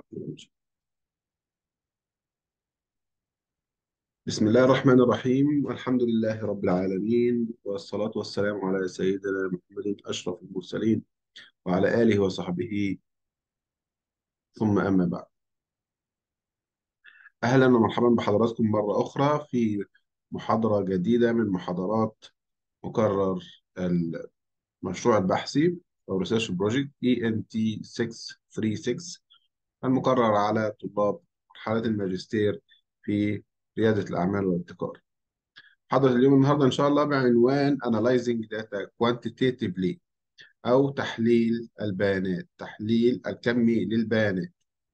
بسم الله الرحمن الرحيم والحمد لله رب العالمين والصلاة والسلام على سيدنا محمد أشرف المرسلين وعلى آله وصحبه ثم أما بعد أهلا ومرحبا بحضراتكم مرة أخرى في محاضرة جديدة من محاضرات مقرر المشروع البحثي أو Research Project ENT 636 المقرر على طلاب مرحلة الماجستير في ريادة الأعمال والابتكار. محاضرة اليوم النهاردة إن شاء الله بعنوان Analyzing Data Quantitatively أو تحليل البيانات، تحليل الكمي للبيانات.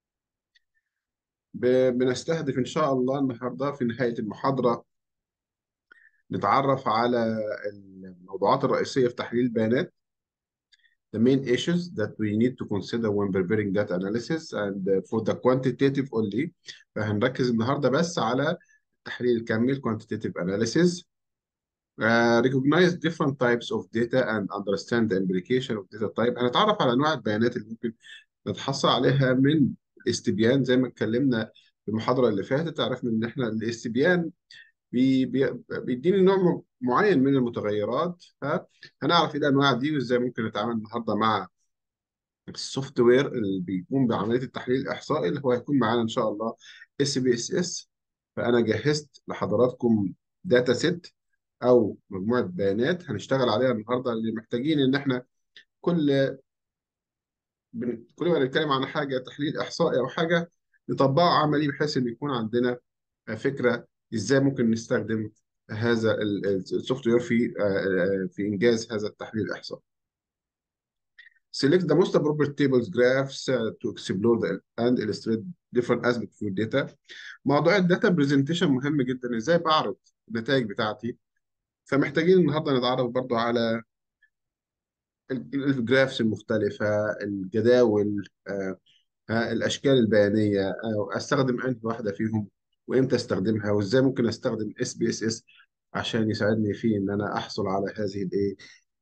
ب- بنستهدف إن شاء الله النهاردة في نهاية المحاضرة نتعرف على الموضوعات الرئيسية في تحليل البيانات the main issues that we need to consider when preparing data analysis and for the quantitative only فهنركز النهارده بس على التحليل الكمي quantitative analysis uh, recognize different types of data and understand the implication of data type هنتعرف على انواع البيانات اللي ممكن نتحصل عليها من الاستبيان زي ما اتكلمنا في المحاضرة اللي فاتت عرفنا ان احنا الاستبيان بي بي بيديني نوع م- معين من المتغيرات فهنعرف ايه الانواع دي وازاي ممكن نتعامل النهارده مع السوفت وير اللي بيقوم بعمليه التحليل الاحصائي اللي هو هيكون معانا ان شاء الله اس بي اس اس فانا جهزت لحضراتكم داتا سيت او مجموعه بيانات هنشتغل عليها النهارده اللي محتاجين ان احنا كل بن- كل ما نتكلم عن حاجه تحليل احصائي او حاجه نطبقه عملي بحيث ان يكون عندنا فكره ازاي ممكن نستخدم هذا ال- ال- السوفت وير في آه، آه، في انجاز هذا التحليل الاحصائي. Select the most appropriate tables graphs uh, to explore the, and illustrate different aspects of data. موضوع الداتا برزنتيشن مهم جدا ازاي بعرض النتائج بتاعتي فمحتاجين النهارده نتعرف برضو على ال- الجرافس المختلفة الجداول آه، آه، الأشكال البيانية آه، أستخدم أنهي واحدة فيهم وإمتى أستخدمها وإزاي ممكن أستخدم اس بي اس اس عشان يساعدني في إن أنا أحصل على هذه الإيه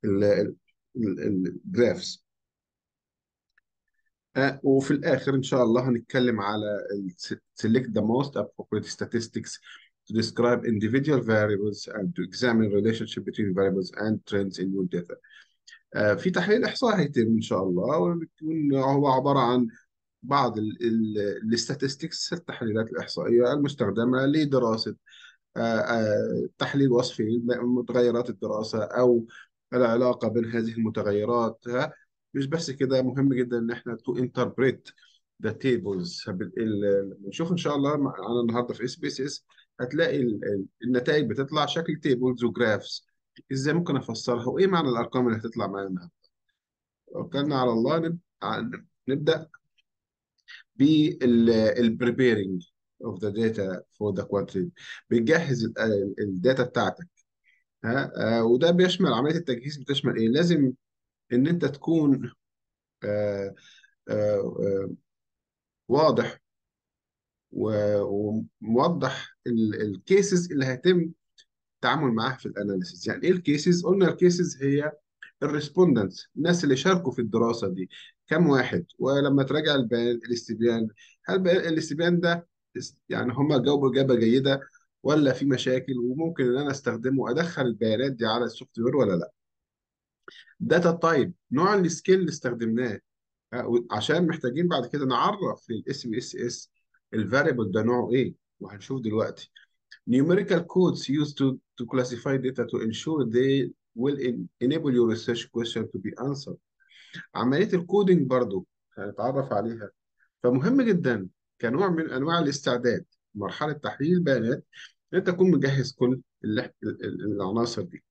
الجرافس آه، وفي الآخر إن شاء الله هنتكلم على ال select the most appropriate statistics to describe individual variables and to examine relationship between variables and trends in your data. آه، في تحليل إحصائي هيتم إن شاء الله وبيكون هو عبارة عن بعض الاستاتستكس التحليلات الإحصائية المستخدمة لدراسة آه، آه، تحليل وصفي متغيرات الدراسة أو العلاقة بين هذه المتغيرات ها؟ مش بس كده مهم جدا إن إحنا to interpret the tables ال- ال- نشوف إن شاء الله معانا النهاردة في اس بي اس اس هتلاقي ال- ال- النتائج بتطلع شكل تيبلز وجرافس إزاي ممكن أفسرها وإيه معنى الأرقام اللي هتطلع معانا النهاردة توكلنا على الله نب- ع- نبدأ بالبريبيرنج اوف ذا داتا فور ذا كوانتيتي بتجهز الداتا بتاعتك ها آه، وده بيشمل عمليه التجهيز بتشمل ايه لازم ان انت تكون آه، آه، آه، واضح و- وموضح الكيسز اللي هيتم التعامل معاها في الاناليسيس يعني ايه الكيسز قلنا الكيسز هي الريسبوندنتس الناس اللي شاركوا في الدراسه دي كم واحد ولما تراجع البيان الاستبيان هل بقى الاستبيان ده است- يعني هم جاوبوا اجابه جيده ولا في مشاكل وممكن ان انا استخدمه ادخل البيانات دي على السوفت وير ولا لا داتا تايب نوع السكيل اللي استخدمناه آه، عشان محتاجين بعد كده نعرف للاس بي اس اس الفاريبل ده نوعه ايه وهنشوف دلوقتي numerical codes used to, to classify data to ensure they will en- enable your research question to be answered. عملية الكودينج برضو هنتعرف عليها فمهم جدا كنوع من أنواع الاستعداد مرحلة تحليل البيانات إن أنت تكون مجهز كل ال- ال- العناصر دي.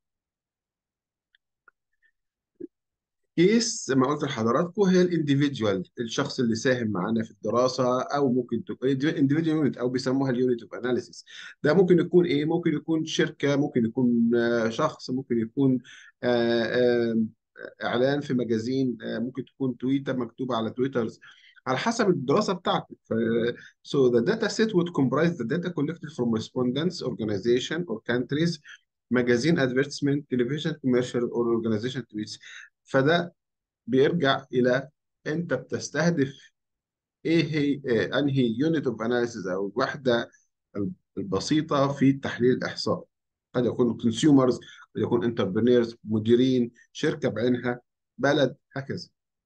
كيس زي ما قلت لحضراتكم هي الانديفيدوال الشخص اللي ساهم معانا في الدراسه او ممكن تكون انديفيدوال يونت او بيسموها اليونت اوف اناليسيس ده ممكن يكون ايه ممكن يكون شركه ممكن يكون آه، شخص ممكن يكون آه، آه، اعلان في مجازين آه، ممكن تكون تويتر مكتوبه على تويترز على حسب الدراسه بتاعتك ف so the data set would comprise the data collected from respondents organization or countries magazine advertisement television commercial or organization tweets فده بيرجع إلى أنت بتستهدف ايه هي آه، انهي يونت اوف اناليسيز او الوحده البسيطه في التحليل الاحصائي قد يكون كونسيومرز قد يكون انتربرينورز مديرين شركه بعينها بلد هكذا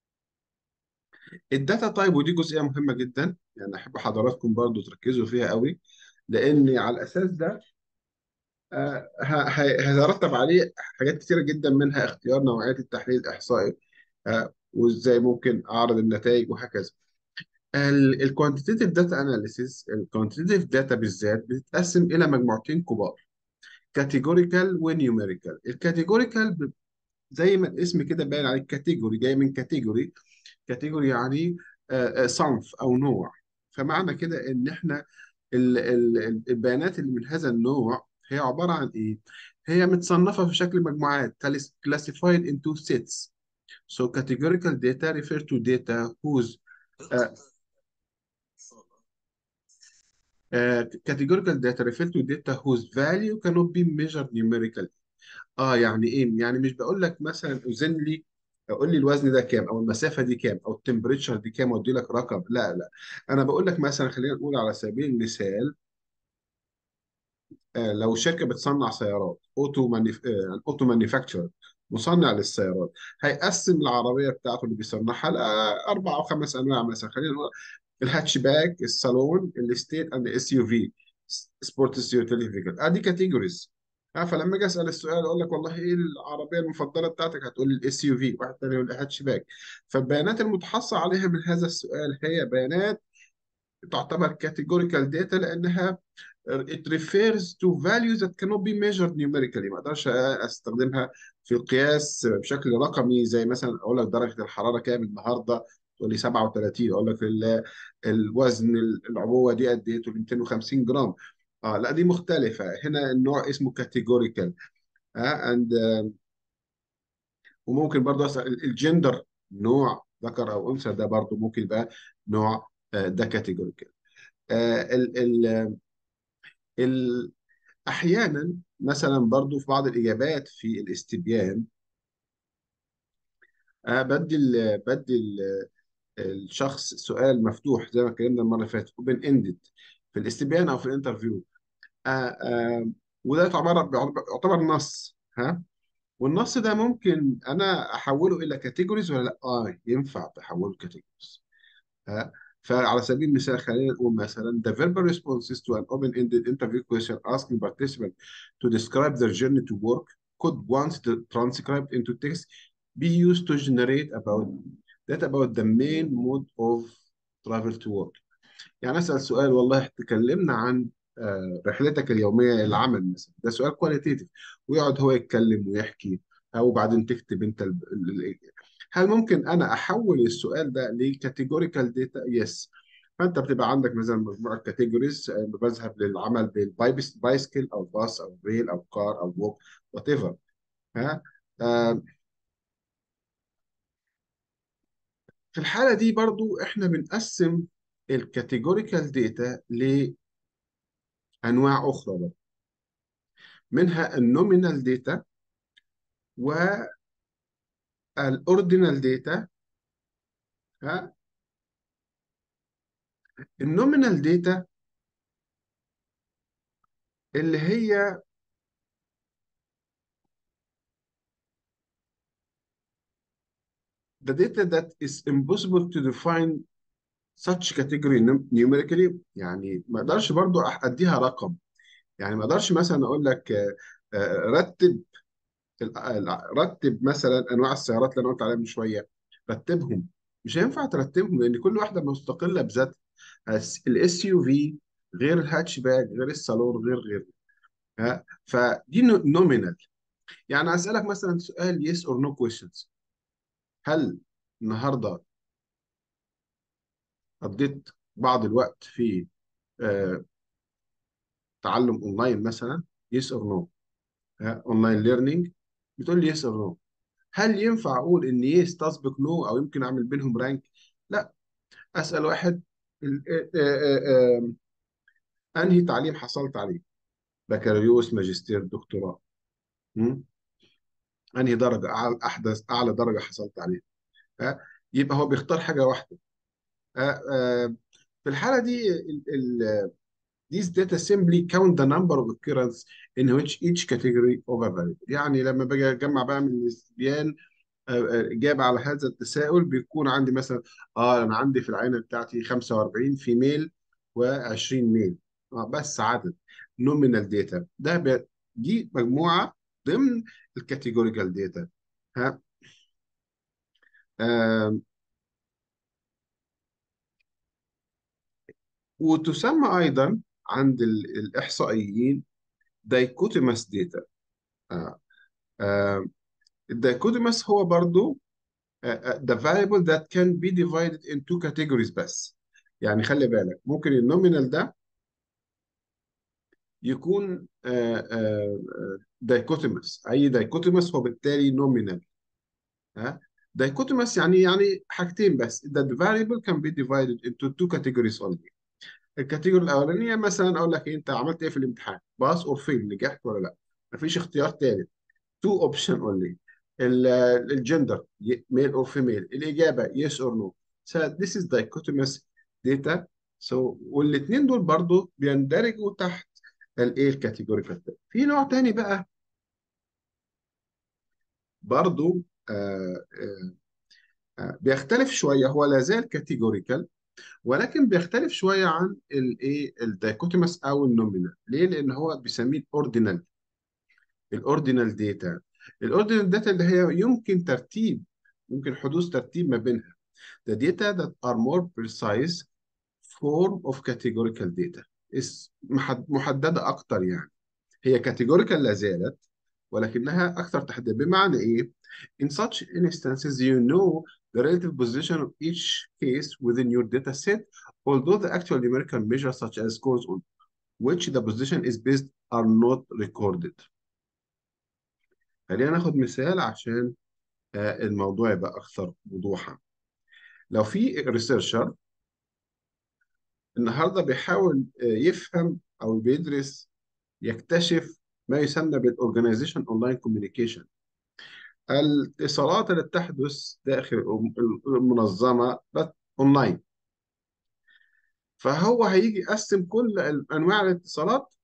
الداتا تايب ودي جزئيه مهمه جدا يعني احب حضراتكم برضو تركزوا فيها قوي لان على الاساس ده آه، ه- ه- هيترتب عليه حاجات كتيره جدا منها اختيار نوعيه التحليل الاحصائي آه، وازاي ممكن اعرض النتائج وهكذا الكوانتيتيف داتا اناليسيس الكوانتيتيف داتا بالذات بتتقسم الى مجموعتين كبار كاتيجوريكال ونيوميريكال الكاتيجوريكال زي ما الاسم كده باين عليه كاتيجوري جاي من كاتيجوري كاتيجوري يعني آه، آه، صنف او نوع فمعنى كده ان احنا ال- ال- البيانات اللي من هذا النوع هي عبارة عن ايه هي متصنفة في شكل مجموعات classified into sets so categorical data refer to data whose uh, uh, categorical data refer to data whose value cannot be measured numerically اه يعني ايه يعني مش بقول لك مثلا اوزن لي قول لي الوزن ده كام او المسافه دي كام او التمبريتشر دي كام وادي لك رقم لا لا انا بقول لك مثلا خلينا نقول على سبيل المثال آه لو شركه بتصنع سيارات اوتو مانيف... آه اوتو مانيفاكتشر مصنع للسيارات هيقسم العربيه بتاعته اللي بيصنعها لاربع او خمس انواع مثلا خلينا نقول الهاتشباك الصالون الستيت اند اس يو في سبورتس يوتيليتي فيكل ادي كاتيجوريز ها فلما اجي اسال السؤال اقول لك والله ايه العربيه المفضله بتاعتك هتقول لي الاس يو في واحد تاني يقول لي هاتشباك فالبيانات المتحصل عليها من هذا السؤال هي بيانات تعتبر كاتيجوريكال داتا لانها it refers to values that cannot be measured numerically ما اقدرش استخدمها في القياس بشكل رقمي زي مثلا اقول لك درجه الحراره كام النهارده تقول لي 37 اقول لك ال- الوزن العبوه دي قد ايه تقول لي 250 جرام اه لا دي مختلفه هنا النوع اسمه كاتيجوريكال اه اند وممكن برضه اسال ال- الجندر نوع ذكر او انثى ده برضه ممكن يبقى نوع آه، ده كاتيجوريكال ال- احيانا مثلا برضو في بعض الاجابات في الاستبيان آه، بدي ال- بدي ال- الشخص سؤال مفتوح زي ما اتكلمنا المره اللي فاتت اوبن اندد في الاستبيان او في الانترفيو آه، آه، وده يعتبر يعتبر نص ها والنص ده ممكن انا احوله الى كاتيجوريز ولا لا اه ينفع تحوله كاتيجوريز ها فعلى سبيل المثال خلينا نقول مثلا the verbal responses to an open-ended interview question asking participants to describe their journey to work could once transcribed into text be used to generate about that about the main mode of travel to work يعني أسأل سؤال والله تكلمنا عن آه، رحلتك اليومية للعمل مثلا ده سؤال كواليتيتيف ويقعد هو يتكلم ويحكي أو بعدين تكتب أنت ال- ال- ال- هل ممكن أنا أحول السؤال ده لكاتيجوريكال داتا؟ يس فأنت بتبقى عندك مثلا مجموعة كاتيجوريز بذهب للعمل بالبايسكل أو باص أو ريل أو كار أو ووك وات ايفر ها آه، في الحالة دي برضو إحنا بنقسم الكاتيجوريكال داتا لأنواع أخرى بقى. منها النومينال داتا والاوردينال داتا ها النومينال داتا اللي هي the data that is impossible to define such category num- numerically يعني ما اقدرش برضو أح- اديها رقم يعني ما اقدرش مثلا اقول لك آه، آه، رتب ال- ال- رتب مثلا انواع السيارات اللي انا قلت عليها من شويه رتبهم مش هينفع ترتبهم لان كل واحده مستقله بذاتها الاس يو في غير الهاتشباك غير الصالون غير غير ها فدي نومينال يعني اسالك مثلا سؤال يس اور نو كويشنز هل النهارده قضيت بعض الوقت في آه تعلم اونلاين مثلا يس اور نو اونلاين ليرنينج بتقول لي يس اور نو هل ينفع اقول ان يس تسبق نو او يمكن اعمل بينهم رانك لا اسال واحد ال- آه، آه، آه، آه، انهي تعليم حصلت عليه بكالوريوس ماجستير دكتوراه م? انهي درجه أعلى احدث اعلى درجه حصلت عليها ها يبقى هو بيختار حاجه واحده آه، آه، في الحالة دي ال- ال- these data simply count the number of occurrences in which each category of a variable يعني لما باجي اجمع بقى من الاستبيان آه، آه، إجابة على هذا التساؤل بيكون عندي مثلا اه انا عندي في العينة بتاعتي 45 فيميل و20 ميل آه بس عدد nominal data ده ب- دي مجموعة ضمن الكاتيجوريكال داتا ها آه وتسمى ايضا عند ال- الاحصائيين dichotomous data آه آه الدايكوتوماس هو برضو uh, uh, the variable that can be divided in two categories بس يعني خلي بالك ممكن النومينال ده يكون دايكوتوماس اي دايكوتوماس هو بالتالي نومينال ها دايكوتوماس يعني يعني حاجتين بس that the variable can be divided into two categories only الكاتيجوري الاولانيه مثلا اقول لك إيه، انت عملت ايه في الامتحان باس اور فيل نجحت ولا لا مفيش اختيار تالت تو اوبشن اونلي الجندر ميل اور فيميل الاجابه يس اور نو so this is dichotomous data so والاثنين دول برضو بيندرجوا تحت الايه الكاتيجوريكال في نوع تاني بقى برضو آه آه آه بيختلف شويه هو لا زال كاتيجوريكال ولكن بيختلف شويه عن الايه الدايكوتوماس او النومينال ليه لان هو بيسميه الاوردينال الاوردينال داتا الاوردينال داتا اللي هي يمكن ترتيب ممكن حدوث ترتيب ما بينها the data that are more precise form of categorical data is محد- محددة أكتر يعني هي categorical لا زالت ولكنها أكثر تحديدا بمعنى إيه؟ In such instances you know the relative position of each case within your data set although the actual numerical measures such as scores on which the position is based are not recorded خلينا ناخد مثال عشان آه، الموضوع يبقى أكثر وضوحا لو في ريسيرشر النهارده بيحاول آه، يفهم او بيدرس يكتشف ما يسمى بالاورجنايزيشن اونلاين كوميونيكيشن الاتصالات اللي بتحدث داخل المنظمه بس اونلاين فهو هيجي يقسم كل انواع الاتصالات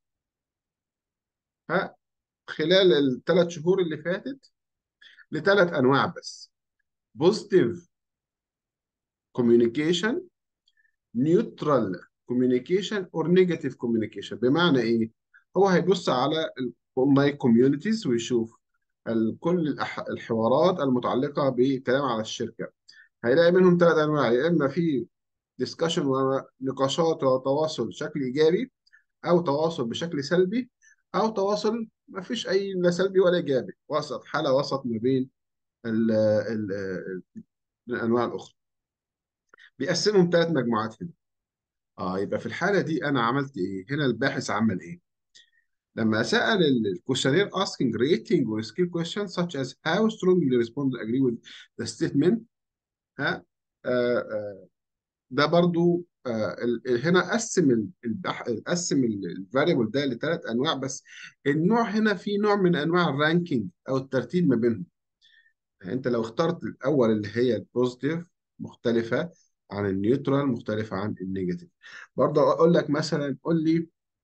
ها خلال الثلاث شهور اللي فاتت لثلاث انواع بس بوزيتيف كوميونيكيشن نيوترال كوميونيكيشن اور نيجاتيف كوميونيكيشن بمعنى ايه هو هيبص على الاونلاين كوميونيتيز ويشوف ال- كل الأح- الحوارات المتعلقه بكلام على الشركه هيلاقي منهم ثلاث انواع يا اما في ديسكشن ونقاشات وتواصل بشكل ايجابي او تواصل بشكل سلبي او تواصل ما فيش اي لا سلبي ولا ايجابي وسط حاله وسط ما بين ال ال ال الانواع الاخرى بيقسمهم ثلاث مجموعات هنا اه يبقى في الحالة دي أنا عملت إيه؟ هنا الباحث عمل إيه؟ لما سأل الكوشنير asking rating or skill questions such as how strongly the respondent agree with the statement ها آه آه ده برضو آه ال- ال- هنا قسم ال- البح... قسم الفاريبل ده لثلاث أنواع بس النوع هنا في نوع من أنواع الرانكينج أو الترتيب ما بينهم يعني أنت لو اخترت الأول اللي هي البوزيتيف مختلفة عن النيوترال مختلفة عن النيجاتيف برضه أقول لك مثلا قول لي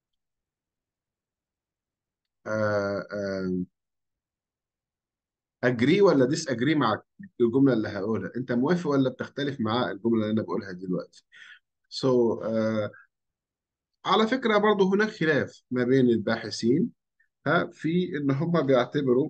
اجري ولا ديس اجري مع الجمله اللي هقولها انت موافق ولا بتختلف مع الجمله اللي انا بقولها دلوقتي سو so, uh, على فكره برضو هناك خلاف ما بين الباحثين ها في ان هم بيعتبروا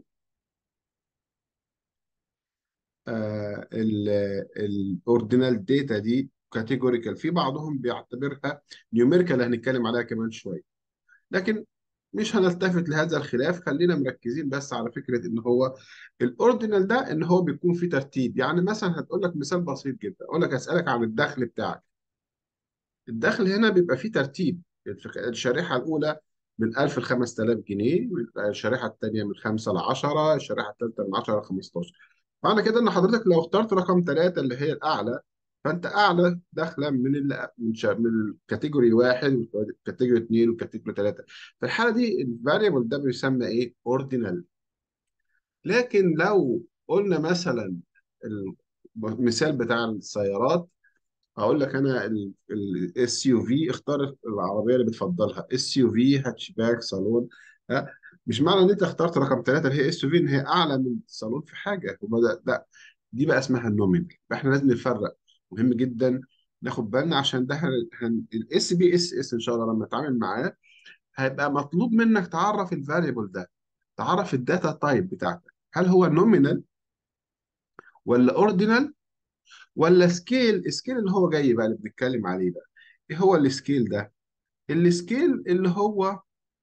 الاوردينال داتا دي كاتيجوريكال في بعضهم بيعتبرها نيوميريكال هنتكلم عليها كمان شويه لكن مش هنلتفت لهذا الخلاف خلينا مركزين بس على فكرة ان هو الاوردينال ده ان هو بيكون في ترتيب يعني مثلا هتقول لك مثال بسيط جدا اقول لك اسالك عن الدخل بتاعك الدخل هنا بيبقى فيه ترتيب الشريحة الاولى من 1000 ل 5000 جنيه الشريحة الثانية من 5 ل 10 الشريحة الثالثة من 10 ل 15 معنى كده ان حضرتك لو اخترت رقم ثلاثة اللي هي الاعلى فانت اعلى دخلا من ال من, شا- من الكاتيجوري واحد والكاتيجوري اثنين والكاتيجوري ثلاثه في الحاله دي الفاريبل ده بيسمى ايه؟ اوردينال لكن لو قلنا مثلا المثال بتاع السيارات اقول لك انا الاس يو في اختار العربيه اللي بتفضلها اس يو في هاتشباك صالون ها مش معنى ان انت اخترت رقم ثلاثه اللي هي اس يو في ان هي اعلى من الصالون في حاجه هو ده لا دي بقى اسمها النومينال احنا لازم نفرق مهم جدا ناخد بالنا عشان ده الاس بي اس اس ان شاء الله لما نتعامل معاه هيبقى مطلوب منك تعرف الفاريبل ده تعرف الداتا تايب بتاعتك هل هو نومينال ولا اوردينال ولا سكيل سكيل اللي هو جاي بقى اللي بنتكلم عليه بقى ايه هو السكيل ده السكيل اللي هو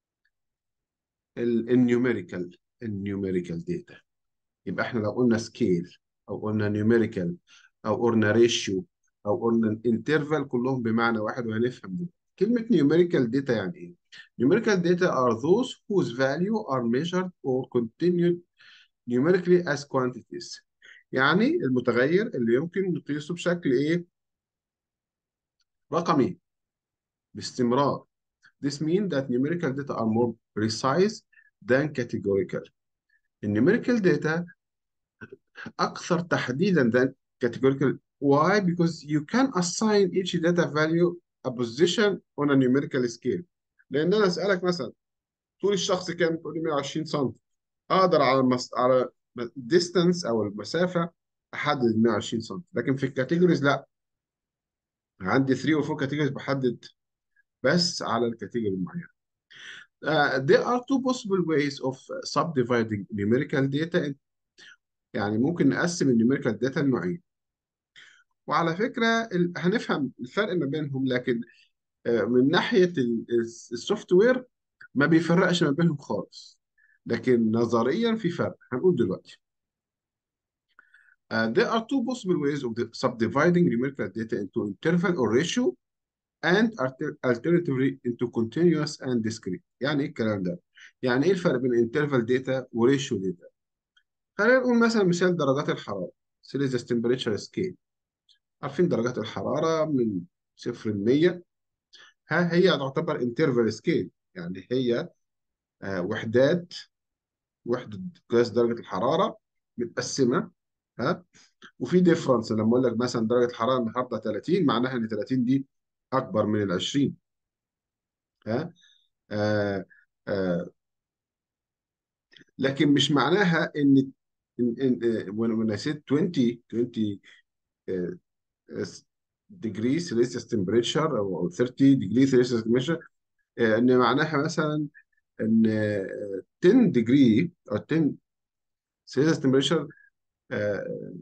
النيوميريكال النيوميريكال داتا يبقى احنا لو قلنا سكيل او قلنا نيوميريكال او قلنا ريشيو او قلنا انترفال كلهم بمعنى واحد وهنفهم دي كلمة numerical data يعني ايه؟ numerical data are those whose value are measured or continued numerically as quantities يعني المتغير اللي يمكن نقيسه بشكل ايه؟ رقمي باستمرار. This means that numerical data are more precise than categorical. النيوميريكال data أكثر تحديدا than categorical. Why? Because you can assign each data value a position on a numerical scale. لأن أنا أسألك مثلا طول الشخص كام؟ تقول لي 120 سم. أقدر على المس... على distance أو المسافة أحدد 120 سم. لكن في الكاتيجوريز لا. عندي 3 و 4 كاتيجوريز بحدد بس على الكاتيجوري المعين. Uh, there are two possible ways of subdividing numerical data يعني ممكن نقسم النيوميريكال داتا لنوعين وعلى فكرة ال- هنفهم الفرق ما بينهم لكن آه، من ناحية السوفت وير ما بيفرقش ما بينهم خالص لكن نظريا في فرق هنقول دلوقتي Uh, there are two possible ways of the- subdividing numerical data into interval or ratio and alter- alternatively into continuous and discrete. يعني ايه الكلام ده؟ يعني ايه الفرق بين interval data وريشيو data؟ خلينا نقول مثلا مثال درجات الحرارة Celsius temperature scale عارفين درجات الحرارة من صفر ل 100 ها هي تعتبر انترفال سكيل يعني هي آه، وحدات وحدة قياس درجة الحرارة متقسمة ها وفي ديفرنس لما اقول لك مثلا درجة الحرارة النهارده 30 معناها ان 30 دي اكبر من ال 20 ها آه آه لكن مش معناها ان ان ان when when I said 20 20 آه، degree Celsius temperature او 30 degree Celsius temperature آه، ان معناها مثلا ان آه، 10 degree او 10 Celsius temperature آه،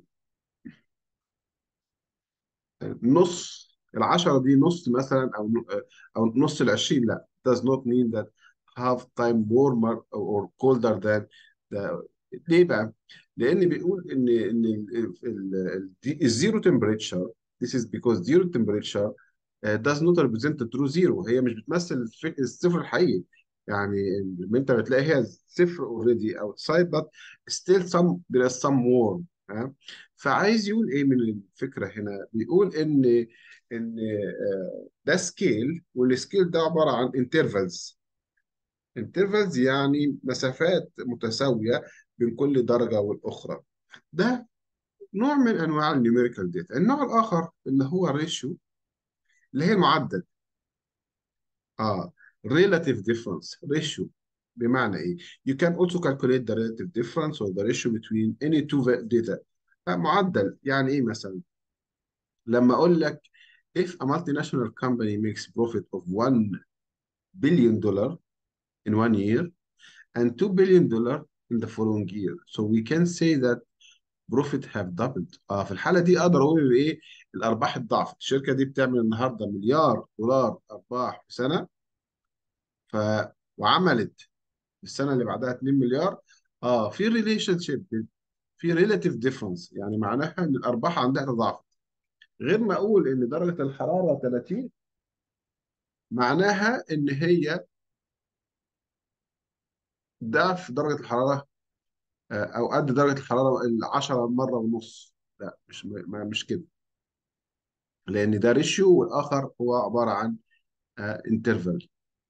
نص العشرة دي نص مثلا او او نص ال 20 لا does not mean that half time warmer or colder than the ليه بقى؟ لان بيقول ان ان ال- ال- ال- الزيرو temperature this is because zero temperature uh, does not represent the true zero هي مش بتمثل الف- الصفر الحقيقي يعني لما انت بتلاقي هي صفر already outside but still some there is some warm ها فعايز يقول ايه من الفكره هنا بيقول ان ان آه، ده سكيل والسكيل ده عباره عن انترفالز انترفالز يعني مسافات متساويه بين كل درجه والاخرى ده نوع من انواع النيوميريكال داتا النوع الاخر اللي هو الريشيو اللي هي المعدل اه relative difference ratio بمعنى ايه you can also calculate the relative difference or the ratio between any two data آه معدل يعني ايه مثلا لما اقول لك if a multinational company makes profit of 1 billion dollar in one year and 2 billion dollar in the following year so we can say that profit have doubled اه في الحالة دي اقدر اقول ايه الارباح اتضاعفت الشركة دي بتعمل النهاردة مليار دولار ارباح في سنة ف وعملت السنة اللي بعدها 2 مليار اه في ريليشن شيب في ريلاتيف ديفرنس يعني معناها ان الارباح عندها تضاعفت غير ما اقول ان درجة الحرارة 30 معناها ان هي ضعف درجة الحرارة آه، أو قد درجة الحرارة العشرة مرة ونص لا مش ما مش كده لأن ده ريشيو والآخر هو عبارة عن انترفال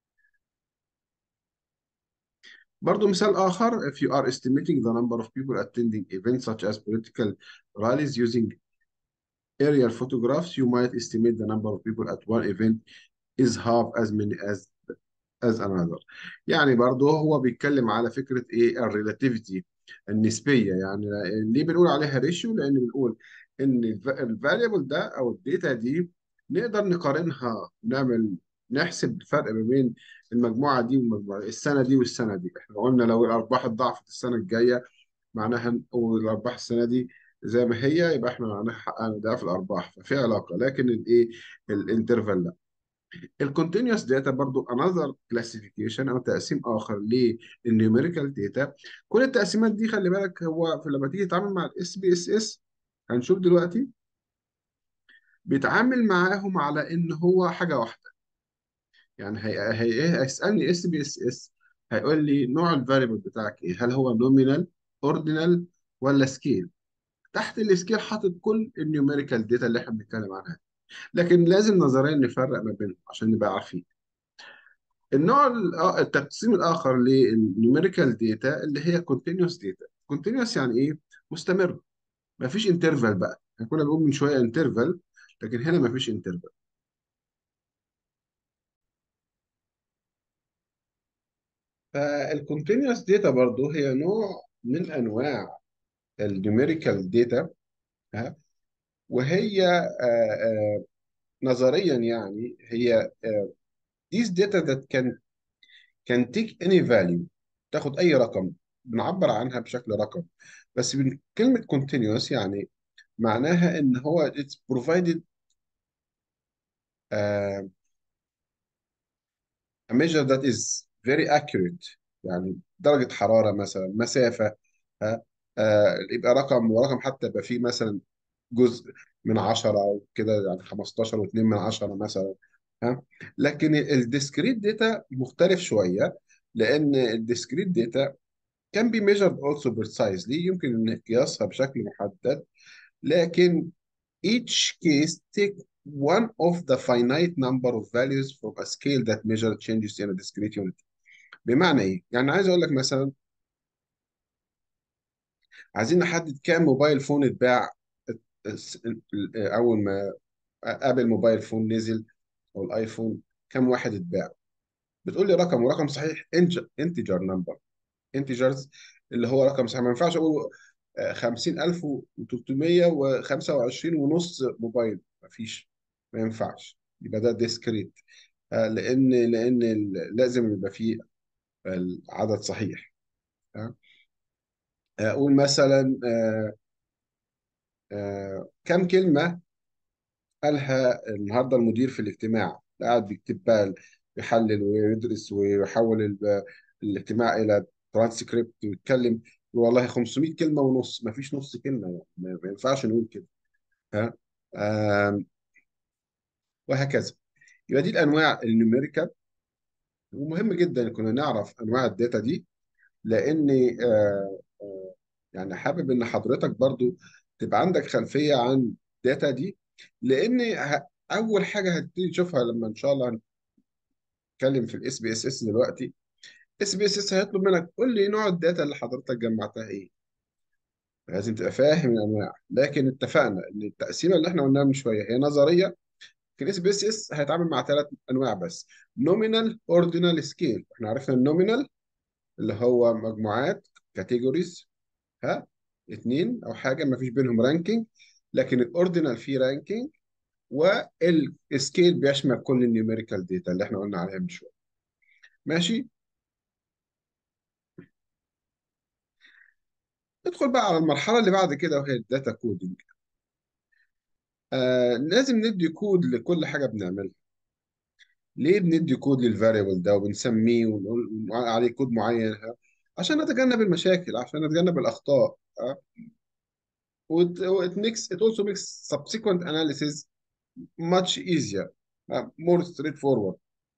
برضو مثال آخر if you are estimating the number of people attending events such as political rallies using aerial photographs you might estimate the number of people at one event is half as many as as another يعني برضه هو بيتكلم على فكرة ايه الريلاتيفيتي النسبية يعني ليه بنقول عليها ريشيو لأن بنقول إن الفاريبل ده أو الداتا دي نقدر نقارنها نعمل نحسب الفرق ما بين المجموعة دي والمجموعة السنة دي والسنة دي احنا قلنا لو الأرباح اتضاعفت السنة الجاية معناها والأرباح السنة دي زي ما هي يبقى احنا معناها حققنا ضعف الأرباح ففي علاقة لكن الايه الانترفال لا الكونتينوس داتا برضو انذر كلاسيفيكيشن او تقسيم اخر للنيوميريكال داتا كل التقسيمات دي خلي بالك هو في لما تيجي تتعامل مع الاس بي اس اس هنشوف دلوقتي بيتعامل معاهم على ان هو حاجه واحده يعني هي هي إيه؟ هيسالني اس بي اس اس هيقول لي نوع الفاريبل بتاعك ايه هل هو نومينال اوردينال ولا سكيل تحت السكيل حاطط كل النيوميريكال داتا اللي احنا بنتكلم عنها لكن لازم نظريا نفرق ما بينهم عشان نبقى عارفين النوع ال- آه، التقسيم الاخر للنيوميريكال داتا اللي هي كونتينوس داتا كونتينوس يعني ايه مستمر ما فيش انترفال بقى احنا كنا بنقول من شويه انترفال لكن هنا ما فيش انترفال فالكونتينوس داتا برضو هي نوع من انواع النيوميريكال داتا ها وهي آه، آه، نظريا يعني هي آه، these data that can can take any value تاخد اي رقم بنعبر عنها بشكل رقم بس من كلمة continuous يعني معناها ان هو it's provided uh, a measure that is very accurate يعني درجة حرارة مثلا مسافة ها آه يبقى رقم ورقم حتى يبقى فيه مثلا جزء من عشرة أو كده يعني 15 و2 من عشرة مثلا ها لكن الديسكريت داتا مختلف شوية لأن الديسكريت داتا can be measured also precisely يمكن إن قياسها بشكل محدد لكن each case take one of the finite number of values from a scale that measure changes in a discrete unit بمعنى ايه؟ يعني عايز اقول لك مثلا عايزين نحدد كام موبايل فون اتباع اول ما ابل موبايل فون نزل او الايفون كام واحد اتباع بتقول لي رقم ورقم صحيح انتجر نمبر انتجرز اللي هو رقم صحيح ما ينفعش اقول آه، 50325 ونص موبايل ما فيش ما ينفعش يبقى ده ديسكريت لان لان ال- لازم يبقى فيه العدد صحيح آه. اقول مثلا آه، آه، كم كلمه قالها النهارده المدير في الاجتماع قاعد بيكتب بقى بيحلل ويدرس ويحول ال- الاجتماع الى ترانسكريبت ويتكلم والله 500 كلمه ونص ما فيش نص كلمه يعني ما ما ينفعش نقول كده ها آم، وهكذا يبقى دي الانواع النيوميريكال ومهم جدا كنا نعرف انواع الداتا دي لان آه، آه، يعني حابب ان حضرتك برضو تبقى عندك خلفيه عن الداتا دي لان ه- اول حاجه هتبتدي تشوفها لما ان شاء الله هنتكلم في الاس بي اس اس دلوقتي اس بي اس اس هيطلب منك قول لي نوع الداتا اللي حضرتك جمعتها ايه لازم تبقى فاهم الانواع لكن اتفقنا ان التقسيمه اللي احنا قلناها من شويه هي نظريه في الاس بي اس اس هيتعامل مع ثلاث انواع بس نومينال اوردينال سكيل احنا عرفنا النومينال اللي هو مجموعات كاتيجوريز ها اتنين او حاجه ما فيش بينهم رانكينج لكن الاوردينال فيه رانكينج والسكيل بيشمل كل النيوميريكال داتا اللي احنا قلنا عليها من شويه ماشي ندخل بقى على المرحله اللي بعد كده وهي الداتا كودينج آه لازم ندي كود لكل حاجه بنعملها ليه بندي كود للفاريبل ده وبنسميه ونقول ونقول عليه كود معين ها؟ عشان نتجنب المشاكل عشان نتجنب الاخطاء ها؟ وت- وit makes it also makes subsequent analysis much easier ها؟ more straightforward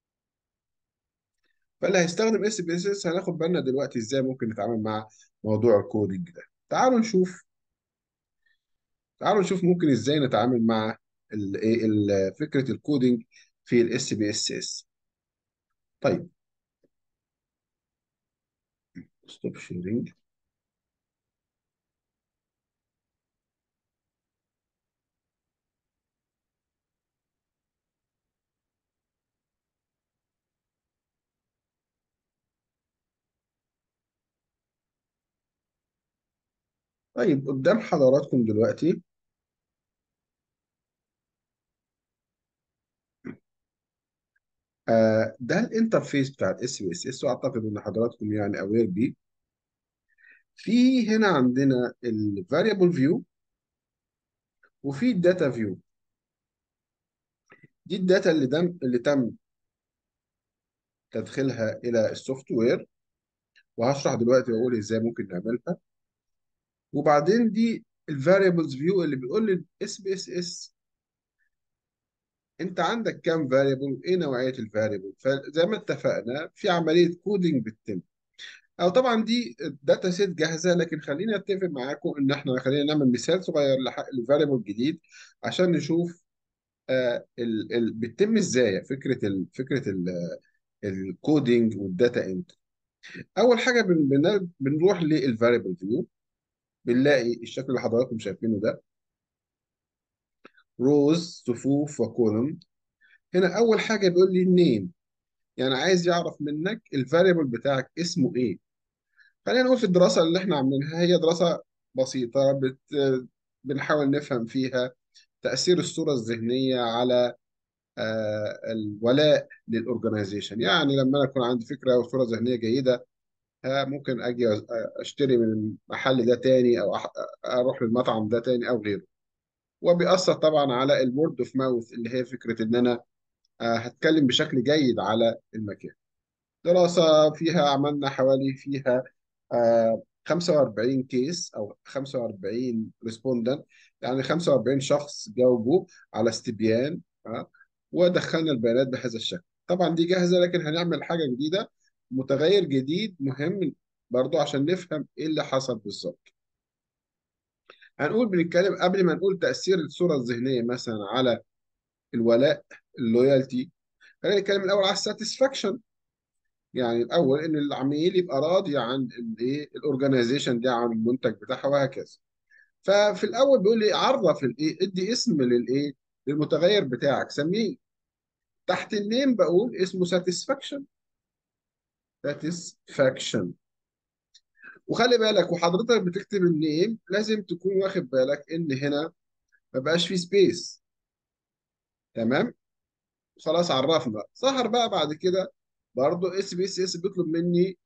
فاللي هيستخدم اس بي اس اس هناخد بالنا دلوقتي ازاي ممكن نتعامل مع موضوع الكودينج ده تعالوا نشوف تعالوا نشوف ممكن ازاي نتعامل مع ال ال فكرة الكودينج في الاس بي اس اس طيب ستوب شيرنج طيب قدام حضراتكم دلوقتي آه ده الانترفيس بتاع الاس بي اس اس واعتقد ان حضراتكم يعني اوير بيه في هنا عندنا الفاريبل فيو وفي الداتا فيو دي الداتا اللي دم اللي تم تدخلها الى السوفت وير وهشرح دلوقتي واقول ازاي ممكن نعملها وبعدين دي الفاريبلز فيو اللي بيقول لي الاس بي اس اس انت عندك كام فاريبل وايه نوعيه الفاريبل فزي ما اتفقنا في عمليه كودينج بتتم او طبعا دي داتا سيت جاهزه لكن خليني اتفق معاكم ان احنا خلينا نعمل مثال صغير للفاريبل الجديد عشان نشوف آه ال ال بتتم ازاي فكره ال فكره الكودينج والداتا انت اول حاجه بن بن بنروح للفاريبل فيو بنلاقي الشكل اللي حضراتكم شايفينه ده روز صفوف وكولوم هنا اول حاجه بيقول لي النيم يعني عايز يعرف منك الفاريبل بتاعك اسمه ايه خلينا نقول في الدراسه اللي احنا عاملينها هي دراسه بسيطه بت بنحاول نفهم فيها تاثير الصوره الذهنيه على آه الولاء للاورجنايزيشن يعني لما انا يكون عندي فكره وصوره ذهنيه جيده آه ممكن اجي اشتري من المحل ده تاني او اروح للمطعم ده تاني او غيره وبيأثر طبعا على الورد اوف ماوث اللي هي فكره ان انا آه هتكلم بشكل جيد على المكان دراسة فيها عملنا حوالي فيها آه 45 كيس أو 45 ريسبوندنت يعني 45 شخص جاوبوا على استبيان آه ودخلنا البيانات بهذا الشكل طبعا دي جاهزة لكن هنعمل حاجة جديدة متغير جديد مهم برضو عشان نفهم ايه اللي حصل بالظبط هنقول بنتكلم قبل ما نقول تأثير الصورة الذهنية مثلا على الولاء اللويالتي خلينا نتكلم الأول على الساتسفاكشن يعني الاول ان العميل يبقى راضي عن الايه الاورجنايزيشن دي عن المنتج بتاعها وهكذا ففي الاول بيقول لي عرف الايه ادي اسم للايه للمتغير بتاعك سميه تحت النيم بقول اسمه ساتسفاكشن ساتسفاكشن وخلي بالك وحضرتك بتكتب النيم لازم تكون واخد بالك ان هنا ما بقاش فيه سبيس تمام خلاص عرفنا ظهر بقى بعد كده برضه اس بي اس اس بيطلب مني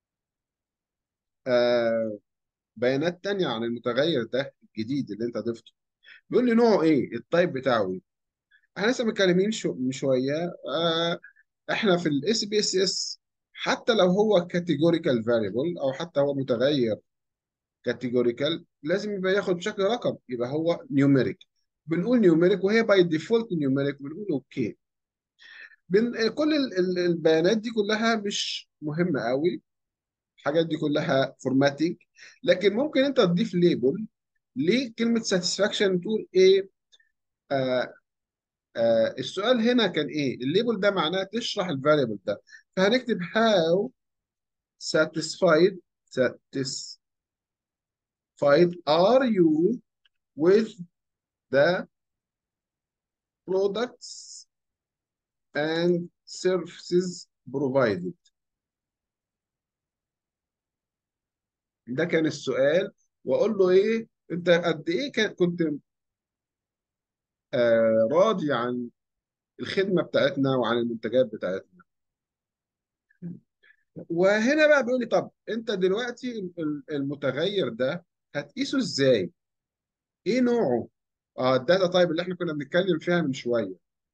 آه بيانات تانية عن المتغير ده الجديد اللي انت ضفته بيقول لي نوعه ايه التايب بتاعه ايه احنا لسه متكلمين شو من شويه آه احنا في الاس بي اس اس حتى لو هو كاتيجوريكال فاريبل او حتى هو متغير كاتيجوريكال لازم يبقى ياخد بشكل رقم يبقى هو نيوميريك بنقول نيوميريك وهي باي ديفولت نيوميريك بنقول اوكي بن... كل ال- ال- البيانات دي كلها مش مهمه قوي الحاجات دي كلها فورماتنج لكن ممكن انت تضيف ليبل لكلمه ساتسفاكشن تقول ايه آه آه السؤال هنا كان ايه الليبل ده معناه تشرح الفاريبل ده فهنكتب how satisfied satisfied are you with the products and services provided ده كان السؤال واقول له ايه انت قد ايه كان كنت آه راضي عن الخدمه بتاعتنا وعن المنتجات بتاعتنا وهنا بقى بيقول لي طب انت دلوقتي ال- المتغير ده هتقيسه ازاي ايه نوعه اه الداتا تايب اللي احنا كنا بنتكلم فيها من شويه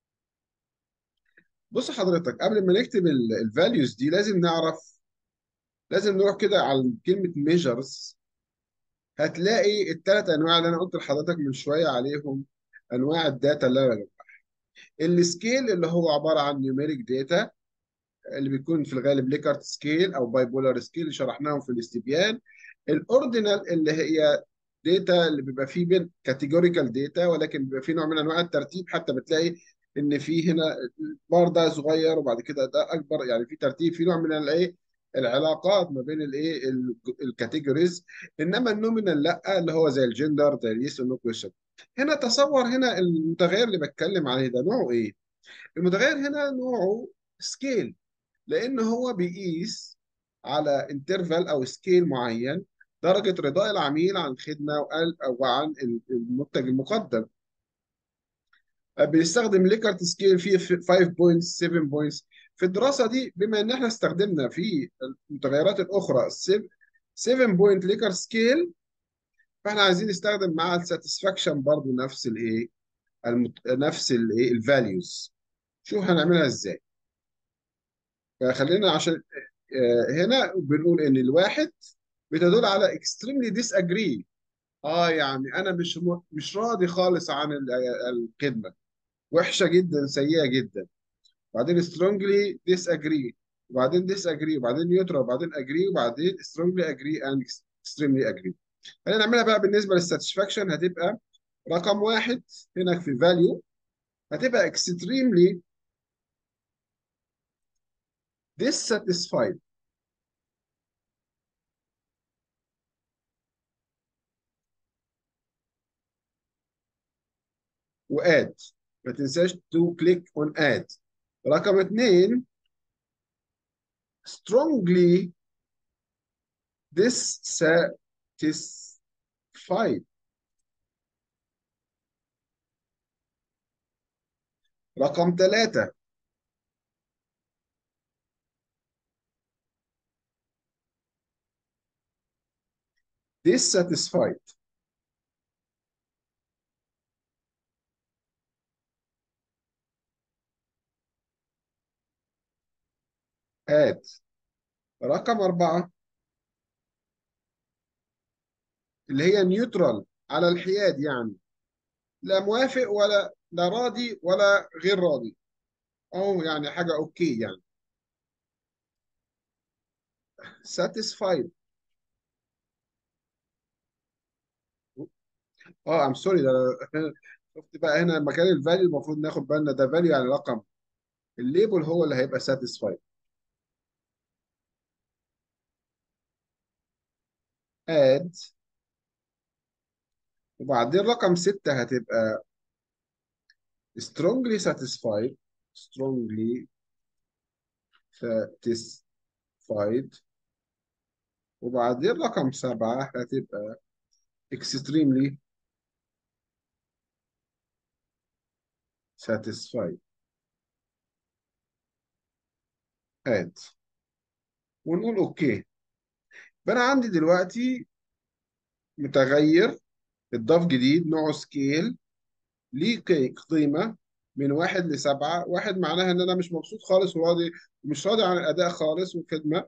بص حضرتك قبل ما نكتب الفاليوز دي لازم نعرف لازم نروح كده على كلمه ميجرز هتلاقي الثلاث انواع اللي انا قلت لحضرتك من شويه عليهم انواع الداتا اللي انا السكيل اللي هو عباره عن نيوميريك داتا اللي بيكون في الغالب ليكارت سكيل او باي بولار سكيل اللي شرحناهم في الاستبيان الاوردينال اللي هي داتا اللي بيبقى فيه بين كاتيجوريكال داتا ولكن بيبقى فيه نوع من انواع الترتيب حتى بتلاقي ان في هنا البار ده صغير وبعد كده ده اكبر يعني في ترتيب في نوع من الايه العلاقات ما بين الايه الكاتيجوريز انما النومينال لا اللي هو زي الجندر زي اليس والنو كويشن هنا تصور هنا المتغير اللي بتكلم عليه ده نوعه ايه المتغير هنا نوعه سكيل لان هو بيقيس على انترفال او سكيل معين درجة رضاء العميل عن الخدمة وقال- وعن المنتج المقدم بنستخدم ليكرت سكيل فيه 5 بوينتس 7 بوينتس في الدراسة دي بما ان احنا استخدمنا في المتغيرات الاخرى 7 بوينت ليكرت سكيل فاحنا عايزين نستخدم مع الساتسفاكشن برضو نفس الايه المت... نفس الايه الفاليوز شوف هنعملها ازاي فخلينا عشان آه، هنا بنقول ان الواحد بتدل على extremely disagree اه يعني انا مش م... مش راضي خالص عن ال- الخدمه وحشه جدا سيئه جدا وبعدين strongly disagree وبعدين disagree وبعدين neutral وبعدين agree وبعدين strongly agree and extremely agree خلينا نعملها بقى بالنسبه للساتسفاكشن هتبقى رقم واحد هنا في value هتبقى extremely dissatisfied واد ما تنساش تو كليك اون اد رقم اثنين strongly dissatisfied رقم ثلاثة dissatisfied add رقم أربعة اللي هي نيوترال على الحياد يعني لا موافق ولا لا راضي ولا غير راضي أو يعني حاجة أوكي يعني satisfied اه ام سوري ده أنا- شفت بقى هنا مكان الفاليو المفروض ناخد بالنا ده فاليو يعني رقم الليبل هو اللي هيبقى satisfied add وبعدين رقم ستة هتبقى strongly satisfied strongly satisfied وبعدين رقم سبعة هتبقى extremely satisfied add ونقول اوكي فانا عندي دلوقتي متغير اتضاف جديد نوعه سكيل ليه قي- قيمة من واحد لسبعة واحد معناها ان انا مش مبسوط خالص وراضي ومش راضي عن الاداء خالص والخدمة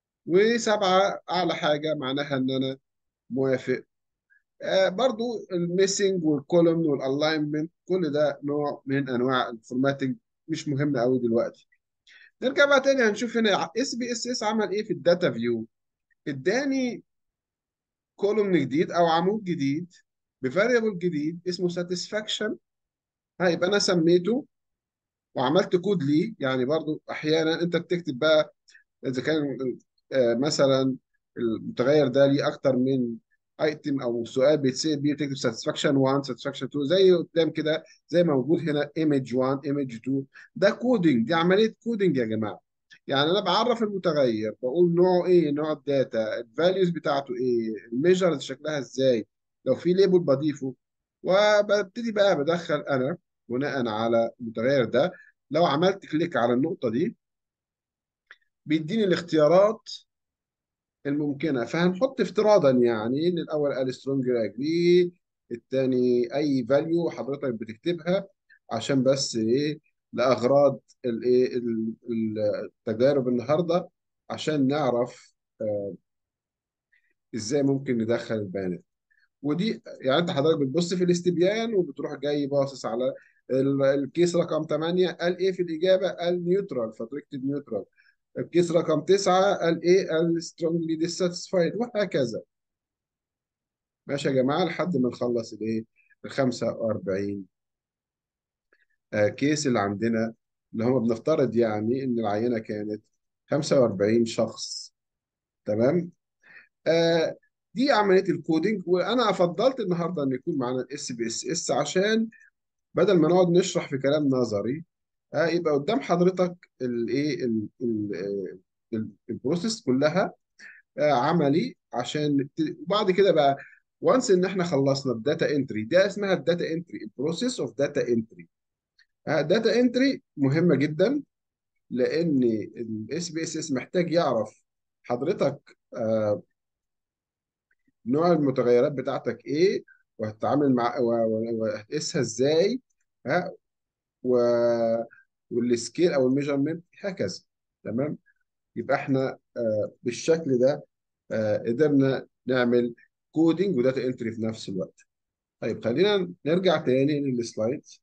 وسبعة اعلى حاجة معناها ان انا موافق آه برضو الميسنج والكولوم والالاينمنت كل ده نوع من انواع الفورماتنج مش مهم قوي دلوقتي نرجع بقى تاني هنشوف هنا اس بي اس اس عمل ايه في الداتا فيو اداني كولوم جديد او عمود جديد بفاريبل جديد اسمه ساتسفاكشن هيبقى انا سميته وعملت كود ليه يعني برضو احيانا انت بتكتب بقى اذا كان آه، مثلا المتغير ده ليه اكتر من ايتم او سؤال بيتسال بيه تكتب ساتسفاكشن 1 ساتسفاكشن 2 زي قدام كده زي ما موجود هنا ايمج 1 ايمج 2 ده كودنج دي عمليه كودنج يا جماعه يعني انا بعرف المتغير بقول نوعه ايه نوع الداتا الفاليوز بتاعته ايه الميجرز شكلها ازاي لو في ليبل بضيفه وببتدي بقى بدخل انا بناء على المتغير ده لو عملت كليك على النقطه دي بيديني الاختيارات الممكنة فهنحط افتراضا يعني ان الاول قال سترونجر اجري الثاني اي فاليو حضرتك بتكتبها عشان بس ايه لاغراض الايه ال- ال- التجارب النهارده عشان نعرف آه، ازاي ممكن ندخل البيانات ودي يعني انت حضرتك بتبص في الاستبيان وبتروح جاي باصص على ال- الكيس رقم 8 قال ايه في الاجابه قال نيوترال فتكتب نيوترال الكيس رقم 9 قال ايه قال strongly dissatisfied وهكذا ماشي يا جماعه لحد ما نخلص الايه ال 45 آه كيس اللي عندنا اللي هم بنفترض يعني ان العينه كانت 45 شخص تمام آه دي عمليه الكودينج وانا فضلت النهارده ان يكون معانا الاس بي اس اس عشان بدل ما نقعد نشرح في كلام نظري آه يبقى قدام حضرتك الايه ال- ال- ال- البروسيس كلها آه عملي عشان نبتدي وبعد كده بقى وانس ان احنا خلصنا الداتا انتري ده اسمها الداتا انتري البروسيس اوف داتا انتري داتا انتري مهمه جدا لان الاس بي اس اس محتاج يعرف حضرتك آه، نوع المتغيرات بتاعتك ايه وهتتعامل مع و- و- وهتقيسها ازاي ها و والسكيل او الميجرمنت هكذا تمام يبقى احنا آه، بالشكل ده آه، قدرنا نعمل كودينج وداتا انتري في نفس الوقت طيب خلينا نرجع تاني للسلايدز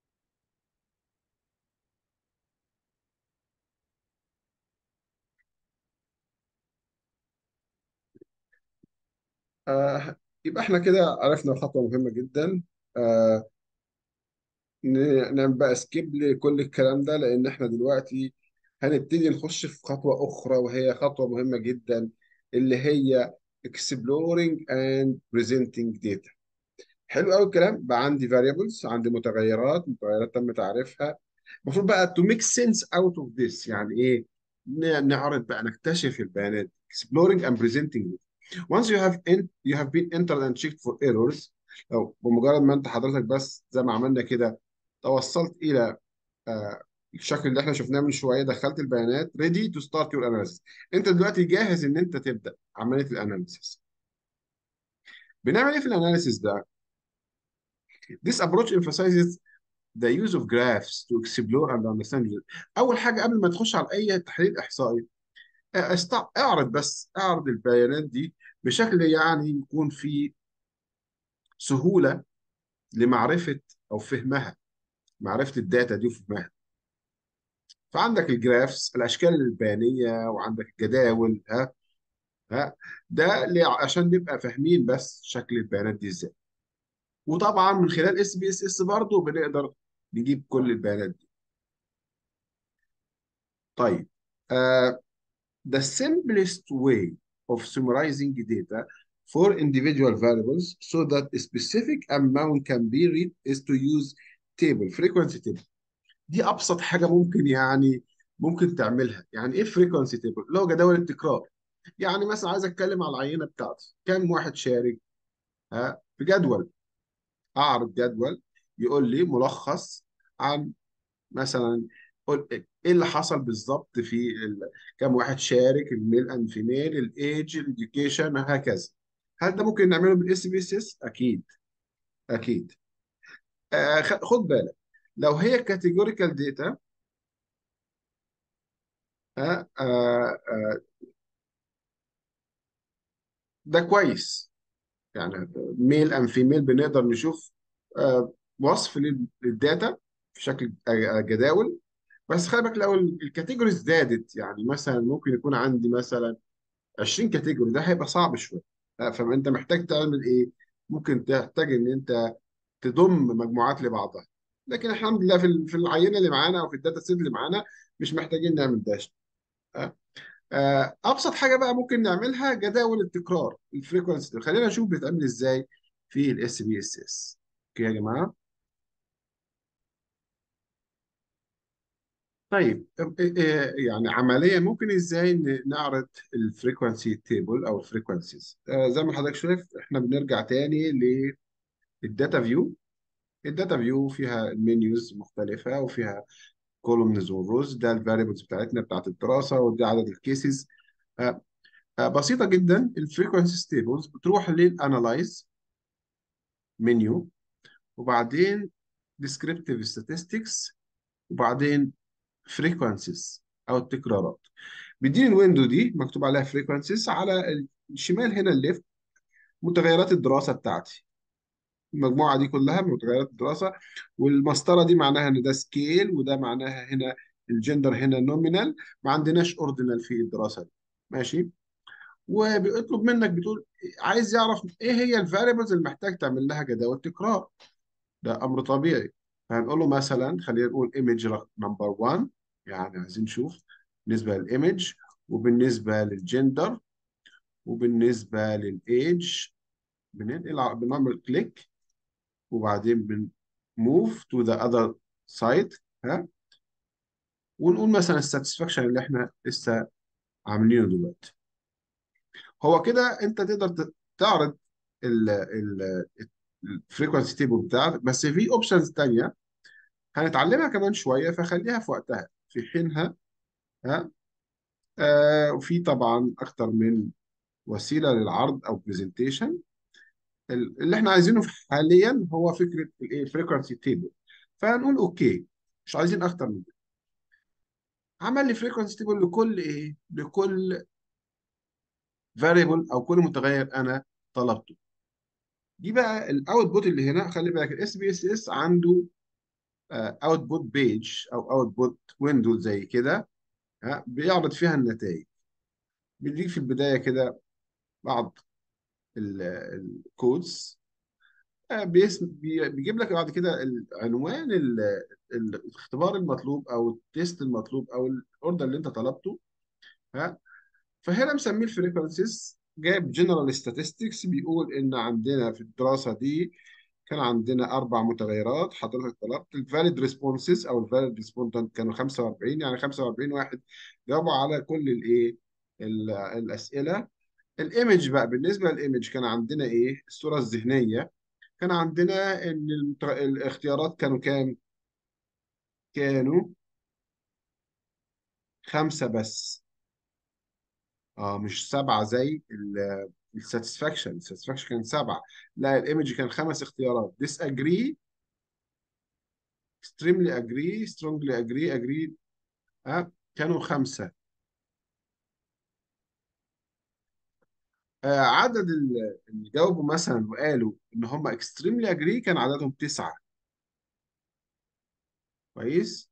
آه، يبقى احنا كده عرفنا خطوة مهمة جدا آه، ن- نعمل بقى سكيب لكل الكلام ده لان احنا دلوقتي هنبتدي نخش في خطوة اخرى وهي خطوة مهمة جدا اللي هي exploring and presenting data حلو قوي الكلام بقى عندي variables عندي متغيرات متغيرات تم تعريفها المفروض بقى to make sense out of this يعني ايه ن- نعرض بقى نكتشف البيانات exploring and presenting it once you have in, you have been entered and checked for errors لو بمجرد ما انت حضرتك بس زي ما عملنا كده توصلت الى آه، الشكل اللي احنا شفناه من شويه دخلت البيانات ready to start your analysis انت دلوقتي جاهز ان انت تبدا عمليه الاناليسيس بنعمل ايه في الاناليسيس ده This approach emphasizes the use of graphs to explore and understand it. أول حاجة قبل ما تخش على أي تحليل إحصائي استع... اعرض بس اعرض البيانات دي بشكل يعني يكون فيه سهولة لمعرفة أو فهمها معرفة الداتا دي وفهمها فعندك الجرافس الأشكال البيانية وعندك الجداول ها ها ده اللي عشان نبقى فاهمين بس شكل البيانات دي ازاي وطبعا من خلال اس بي اس اس برضه بنقدر نجيب كل البيانات دي طيب آه the simplest way of summarizing data for individual variables so that a specific amount can be read is to use table frequency table دي ابسط حاجه ممكن يعني ممكن تعملها يعني ايه frequency table اللي هو جدول التكرار يعني مثلا عايز اتكلم على العينه بتاعتي كم واحد شارك ها في جدول اعرض جدول يقول لي ملخص عن مثلا قول ايه اللي حصل بالظبط في ال... كم واحد شارك الميل اند فيميل الايدج الاديوكيشن هكذا هل ده ممكن نعمله بالاس بي اس اس اكيد اكيد آه خ- خد بالك لو هي كاتيجوريكال داتا آه آه آه ده كويس يعني ميل اند فيميل بنقدر نشوف آه وصف لل- للداتا في شكل آه، جداول بس خلي بالك لو الكاتيجوريز زادت يعني مثلا ممكن يكون عندي مثلا 20 كاتيجوري ده هيبقى صعب شويه لا، فانت محتاج تعمل ايه ممكن تحتاج ان انت تضم مجموعات لبعضها لكن الحمد لله في ال- في العينه اللي معانا او في الداتا سيت اللي معانا مش محتاجين نعمل داش آه، آه، ابسط حاجه بقى ممكن نعملها جداول التكرار الفريكونسي خلينا نشوف بيتعمل ازاي في الاس بي اس اس اوكي يا جماعه طيب آه، آه، يعني عمليا ممكن ازاي ن- نعرض الفريكونسي تيبل او الفريكونسيز زي ما حضرتك شايف احنا بنرجع تاني للداتا فيو الداتا فيو فيها المنيوز مختلفة وفيها كولومنز وروز ده الفاريبلز بتاعتنا بتاعت الدراسة وده عدد الكيسز آه، آه، بسيطة جدا الفريكونسي ستيبلز بتروح للانالايز منيو وبعدين descriptive statistics وبعدين frequencies او التكرارات بيديني الويندو دي مكتوب عليها frequencies على الشمال هنا الليفت متغيرات الدراسة بتاعتي المجموعة دي كلها من متغيرات الدراسة والمسطرة دي معناها ان ده سكيل وده معناها هنا الجندر هنا نومينال ما عندناش اوردينال في الدراسة دي ماشي وبيطلب منك بتقول عايز يعرف ايه هي الفاريبلز اللي محتاج تعمل لها جداول تكرار ده امر طبيعي فهنقول له مثلا خلينا نقول ايمج نمبر 1 يعني عايزين نشوف بالنسبة للايمج وبالنسبة للجندر وبالنسبة للايج بننقل ع- بنعمل كليك وبعدين بن move to the other side ها ونقول مثلا الساتسفاكشن اللي احنا لسه عاملينه دلوقتي هو كده انت تقدر ت- تعرض الفريكونسي تيبل بتاعك بس في اوبشنز تانية هنتعلمها كمان شويه فخليها في وقتها في حينها ها آه وفي طبعا اكتر من وسيله للعرض او برزنتيشن اللي احنا عايزينه حاليا هو فكره الايه الفريكونسي تيبل فهنقول اوكي مش عايزين اكتر من كده عمل لي فريكونسي تيبل لكل ايه لكل فاريبل او كل متغير انا طلبته دي بقى الاوتبوت اللي هنا خلي بالك الاس بي اس اس عنده اوتبوت بيج او اوتبوت ويندو زي كده ها بيعرض فيها النتائج بيديك في البدايه كده بعض الكودز بيسم بي- بيجيب لك بعد كده العنوان ال- ال- الاختبار المطلوب او التيست المطلوب او الاوردر اللي انت طلبته ها فهنا مسميه الفريكونسيز جايب جنرال statistics بيقول ان عندنا في الدراسه دي كان عندنا اربع متغيرات حضرتك طلبت الفاليد ريسبونسز او الفاليد ريسبوندنت كانوا 45 يعني 45 واحد جاوبوا على كل الايه ال- الاسئله الايمج بقى بالنسبه للايمج كان عندنا ايه الصوره الذهنيه كان عندنا ان المت- الاختيارات كانوا كام كانوا خمسه بس اه مش سبعه زي الساتسفاكشن الساتسفاكشن كان سبعه لا الايمج كان خمس اختيارات disagree extremely agree strongly agree agree ها كانوا خمسه آه عدد ال- اللي جاوبوا مثلا وقالوا ان هم extremely agree كان عددهم تسعه كويس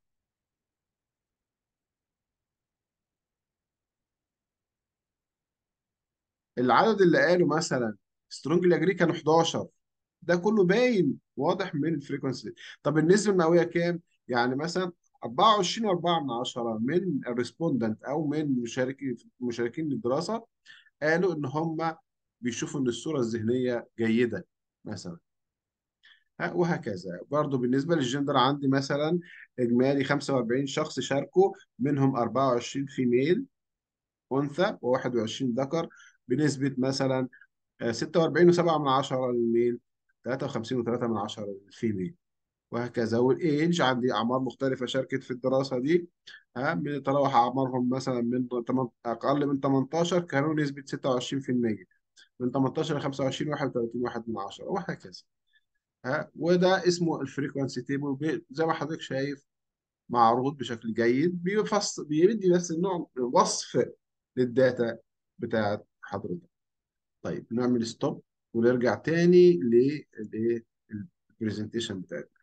العدد اللي قالوا مثلا strongly agree كانوا 11 ده كله باين واضح من الفريكونسي طب النسبه المئويه كام؟ يعني مثلا 24 4 من 10 من الريسبوندنت او من مشاركين مشاركين الدراسه قالوا ان هم بيشوفوا ان الصوره الذهنيه جيده مثلا ها وهكذا برضو بالنسبه للجندر عندي مثلا اجمالي 45 شخص شاركوا منهم 24 فيميل انثى و21 ذكر بنسبه مثلا 46 و7 من 10 للميل 53 و3 من 10 للفيميل وهكذا والايدج عندي اعمار مختلفه شاركت في الدراسه دي ها بتتراوح اعمارهم مثلا من تمن- اقل من 18 كانوا نسبه 26% من 18 ل 25 31 واحد من 10 وهكذا ها وده اسمه الفريكونسي تيبل زي ما حضرتك شايف معروض بشكل جيد بيفص بيدي بس نوع وصف للداتا بتاعت حضرتك طيب نعمل ستوب ونرجع تاني للايه البرزنتيشن بتاعتنا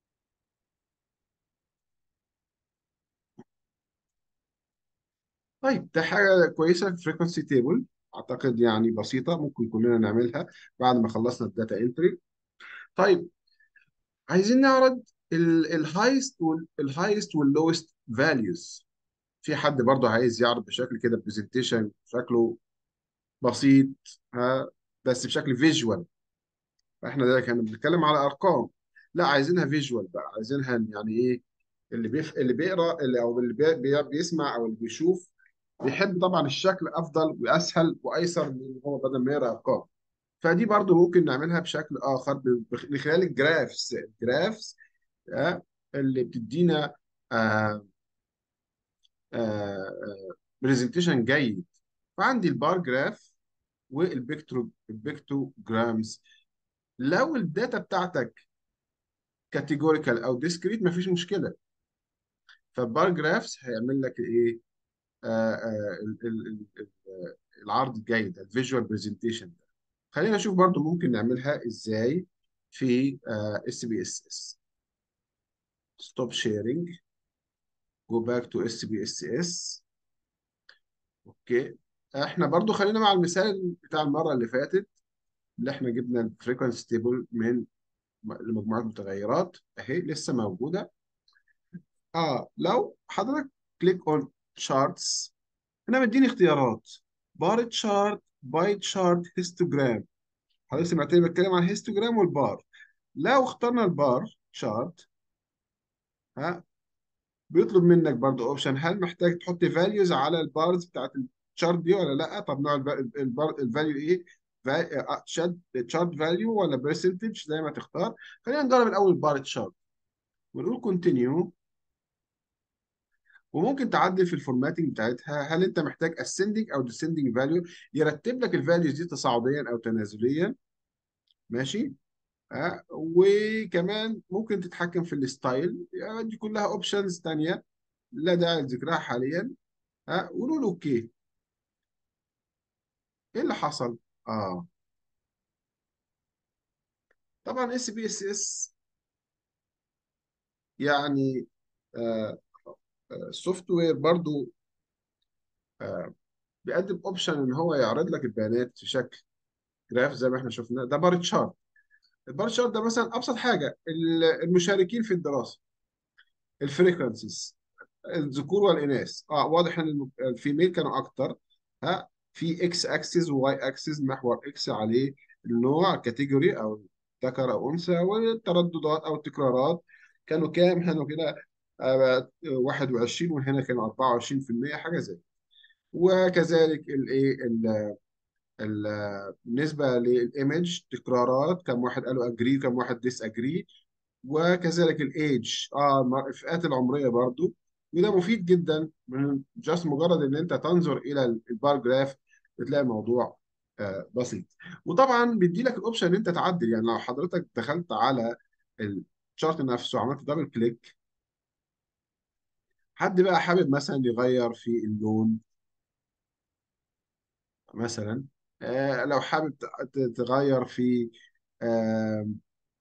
طيب ده حاجه كويسه الفريكونسي تيبل اعتقد يعني بسيطه ممكن كلنا نعملها بعد ما خلصنا الداتا انتري طيب عايزين نعرض الهايست والهايست واللوست فاليوز في حد برضه عايز يعرض بشكل كده برزنتيشن شكله بسيط ها بس بشكل فيجوال فاحنا ده كان بنتكلم على ارقام لا عايزينها فيجوال بقى عايزينها يعني ايه اللي بيف... اللي بيقرا اللي او اللي بي... بي... بيسمع او اللي بيشوف بيحب طبعا الشكل افضل واسهل وايسر من إن هو بدل ما يقرا ارقام فدي برضو ممكن نعملها بشكل اخر ب- بخ- من خلال الجرافس الجرافس آه، اللي بتدينا آه، برزنتيشن جيد فعندي البار جراف والبيكترو البيكتوجرامز لو الداتا بتاعتك كاتيجوريكال او ديسكريت مفيش مشكله فالبار جرافس هيعمل لك ايه آه آه ال- ال- ال- ال- العرض الجيد الفيجوال برزنتيشن ده خلينا نشوف برضو ممكن نعملها ازاي في اس بي اس اس ستوب شيرنج جو باك تو اس بي اس اس اوكي احنا برضو خلينا مع المثال بتاع المره اللي فاتت اللي احنا جبنا الفريكونسي تيبل من لمجموعه متغيرات اهي لسه موجوده اه لو حضرتك كليك اون شارتس هنا مديني اختيارات بار تشارت باي تشارت هيستوجرام حضرتك سمعتني بتكلم عن الهيستوجرام والبار لو اخترنا البار شارت ها بيطلب منك برضو اوبشن هل محتاج تحط فاليوز على البارز بتاعت تشارت دي ولا لا طب نوع الفاليو ايه تشارت فاليو ولا برسنتج زي ما تختار خلينا نجرب الاول بار تشارت ونقول كونتينيو وممكن تعدل في الفورماتنج بتاعتها هل انت محتاج ascending او descending فاليو يرتب لك الفاليوز دي تصاعديا او تنازليا ماشي آه وكمان ممكن تتحكم في الستايل يعني دي كلها اوبشنز تانية لا داعي لذكرها حاليا ها قولوا له اوكي ايه اللي حصل اه طبعا اس بي اس اس يعني السوفت وير برضو آه بيقدم اوبشن ان هو يعرض لك البيانات في شكل جراف زي ما احنا شفنا ده بار تشارت البار تشارت ده مثلا ابسط حاجه ال- المشاركين في الدراسه الفريكونسيز الذكور والاناث اه واضح ان الم- الفيميل كانوا اكتر ها في اكس اكسس وواي اكسس محور اكس عليه النوع كاتيجوري او ذكر او انثى والترددات او التكرارات كانوا كام كانوا كده آه 21 وهنا كانوا 24% حاجه زي وكذلك الايه ال- ال- بالنسبه للايمج تكرارات كم واحد قالوا اجري كم واحد ديس اجري وكذلك الايدج اه الم- الفئات العمريه برضو وده مفيد جدا من جاست مجرد ان انت تنظر الى البار جراف بتلاقي الموضوع آه بسيط وطبعا بيدي لك الاوبشن ان انت تعدل يعني لو حضرتك دخلت على الشارت نفسه وعملت دبل كليك حد بقى حابب مثلا يغير في اللون مثلا آه لو حابب ت- ت- تغير في آه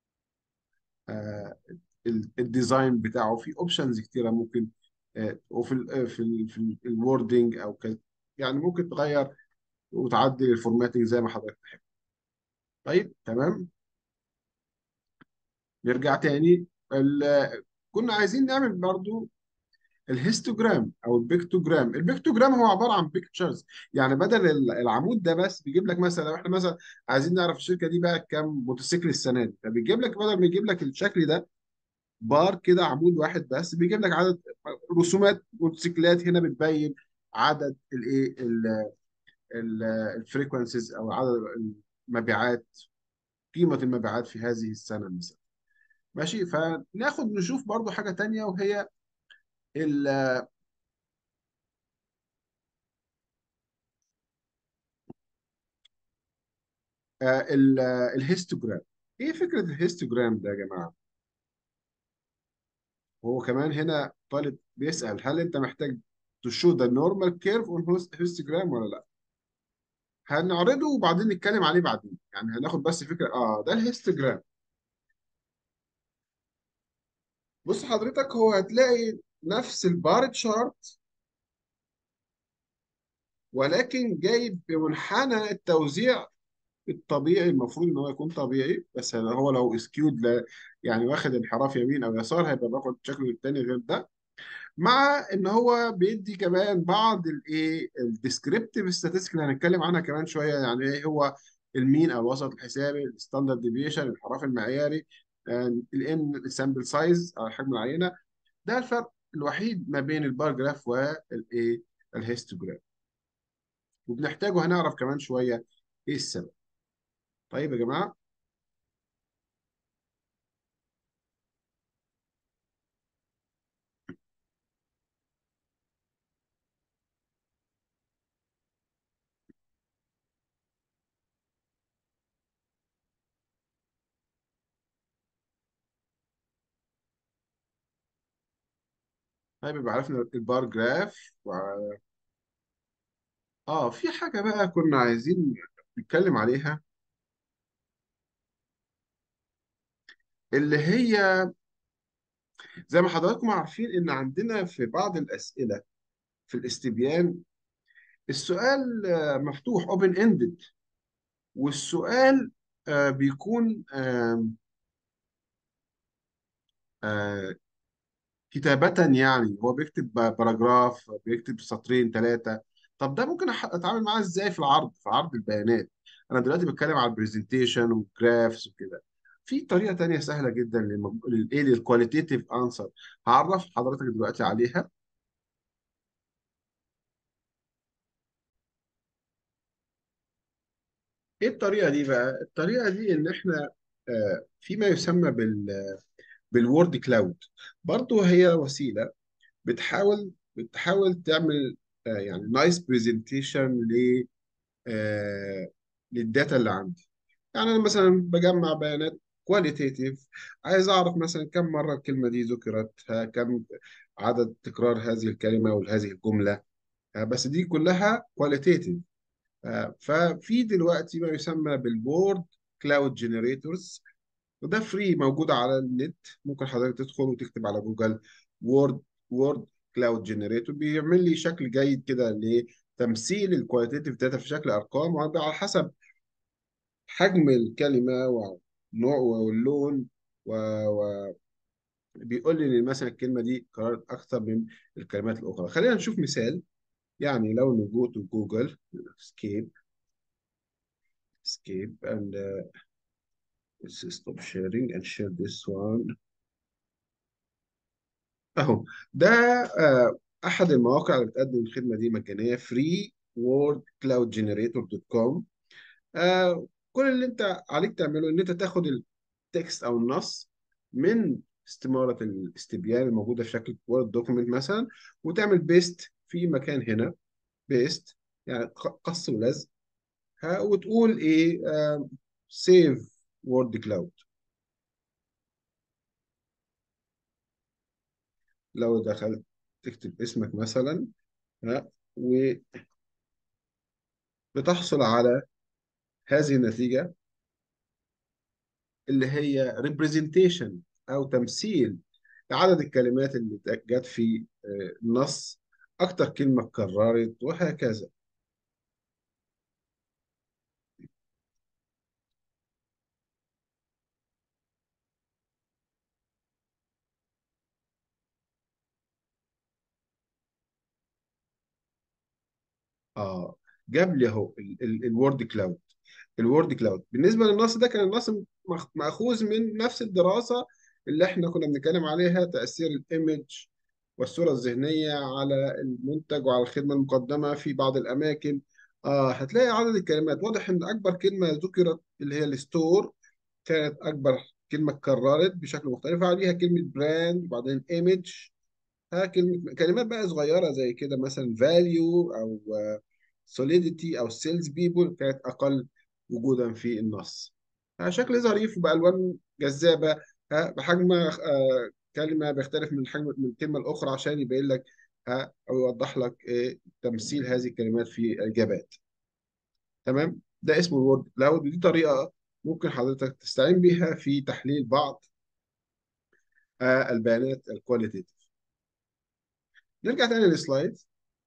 آه ال- الديزاين بتاعه في اوبشنز كتيره ممكن آه، وفي ال آه، في ال في الوردنج او كده يعني ممكن تغير وتعدل الفورماتنج زي ما حضرتك تحب طيب تمام نرجع تاني ال- كنا عايزين نعمل برضو الهيستوجرام او البيكتوجرام البيكتوجرام هو عباره عن بيكتشرز يعني بدل ال- العمود ده بس بيجيب لك مثلا لو احنا مثلا عايزين نعرف الشركه دي بقى كام موتوسيكل السنه دي فبيجيب لك بدل ما يجيب لك الشكل ده بار كده عمود واحد بس بيجيب لك عدد رسومات موتوسيكلات هنا بتبين عدد الايه الفريكونسيز او عدد المبيعات قيمه المبيعات في هذه السنه مثلا ماشي فناخد نشوف برضو حاجه تانية وهي ال ال الهيستوجرام ايه فكره الهيستوجرام ده يا جماعه هو كمان هنا طالب بيسال هل انت محتاج تشو ذا نورمال كيرف اون هيستوجرام ولا لا هنعرضه وبعدين نتكلم عليه بعدين يعني هناخد بس فكره اه ده الهيستوجرام بص حضرتك هو هتلاقي نفس البار تشارت ولكن جايب بمنحنى التوزيع الطبيعي المفروض ان هو يكون طبيعي بس هو لو اسكيود ل... يعني واخد انحراف يمين او يسار هيبقى باخد شكله التاني غير ده مع ان هو بيدي كمان بعض الايه الديسكريبتيف statistics اللي هنتكلم عنها كمان شويه يعني ايه هو المين او الوسط الحسابي الستاندرد ديفيشن الانحراف المعياري الان السامبل سايز او حجم العينه ده الفرق الوحيد ما بين البار جراف والايه الهيستوجراف وبنحتاجه هنعرف كمان شويه ايه السبب طيب يا جماعه طيب يبقى عرفنا البار جراف و... اه في حاجه بقى كنا عايزين نتكلم عليها اللي هي زي ما حضراتكم عارفين ان عندنا في بعض الاسئله في الاستبيان السؤال آه، مفتوح اوبن اندد والسؤال آه، بيكون آم، آه، كتابة يعني هو بيكتب باراجراف بيكتب سطرين ثلاثة طب ده ممكن أح- اتعامل معاه ازاي في العرض في عرض البيانات انا دلوقتي بتكلم على البرزنتيشن والجرافس وكده في طريقة تانية سهلة جدا للمج- للايه للكواليتيف انسر هعرف حضرتك دلوقتي عليها ايه الطريقه دي بقى الطريقه دي ان احنا آه، فيما يسمى بال بالوورد كلاود برضه هي وسيله بتحاول بتحاول تعمل آه، يعني نايس برزنتيشن ل آه، للداتا اللي عندي يعني انا مثلا بجمع بيانات كواليتيتيف عايز اعرف مثلا كم مره الكلمه دي ذكرت ها، كم عدد تكرار هذه الكلمه وهذه الجمله ها، بس دي كلها كواليتيتيف ففي دلوقتي ما يسمى بالبورد كلاود جنريتورز وده فري موجود على النت ممكن حضرتك تدخل وتكتب على جوجل وورد وورد كلاود جنريتور بيعمل لي شكل جيد كده لتمثيل الكواليتيتيف داتا في شكل ارقام وعلى حسب حجم الكلمه ونوع واللون و... وبيقول لي ان مثلا الكلمه دي كررت اكثر من الكلمات الاخرى خلينا نشوف مثال يعني لو نجو تو جوجل اسكيب اسكيب and uh, stop sharing and share this one اهو ده آه، احد المواقع اللي بتقدم الخدمه دي مجانيه فري وورد كلاود جنريتور دوت كوم كل اللي انت عليك تعمله ان انت تاخد التكست او النص من استماره الاستبيان الموجوده في شكل وورد دوكيمنت مثلا وتعمل بيست في مكان هنا بيست يعني ق- قص ولزق ها، وتقول ايه سيف وورد كلاود لو دخلت تكتب اسمك مثلا ها، وبتحصل على هذه النتيجة اللي هي representation أو تمثيل لعدد الكلمات اللي جت في آه، النص أكتر كلمة اتكررت وهكذا اه جاب لي اهو الوورد كلاود الوورد كلاود بالنسبه للنص ده كان النص مخ- ماخوذ من نفس الدراسه اللي احنا كنا بنتكلم عليها تاثير الايمج والصوره الذهنيه على المنتج وعلى الخدمه المقدمه في بعض الاماكن اه هتلاقي عدد الكلمات واضح ان اكبر كلمه ذكرت اللي هي الستور كانت اكبر كلمه اتكررت بشكل مختلف عليها كلمه براند وبعدين ايمج ها كلمة كلمات بقى صغيرة زي كده مثلا فاليو أو سوليديتي أو سيلز بيبول كانت أقل وجودا في النص ها شكل ظريف وبألوان جذابة ها بحجم آه، كلمة بيختلف من الحجم من الكلمة الأخرى عشان يبين لك ها أو يوضح لك إيه تمثيل هذه الكلمات في الإجابات تمام ده اسمه الوورد كلاود ودي طريقة ممكن حضرتك تستعين بيها في تحليل بعض آه، البيانات الكواليتيف نرجع تاني للسلايد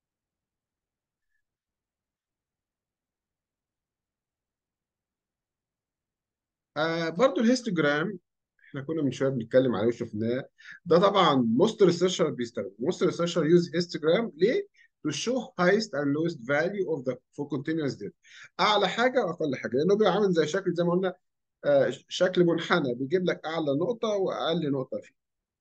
آه برضو الهيستوجرام احنا كنا من شويه بنتكلم عليه وشفناه ده طبعا موست ريسيرشر بيستخدم موست ريسيرشر يوز هيستوجرام ليه؟ to show highest and lowest value of the for continuous data اعلى حاجه واقل حاجه لانه بيبقى عامل زي شكل زي ما قلنا آه شكل منحنى بيجيب لك اعلى نقطه واقل نقطه فيه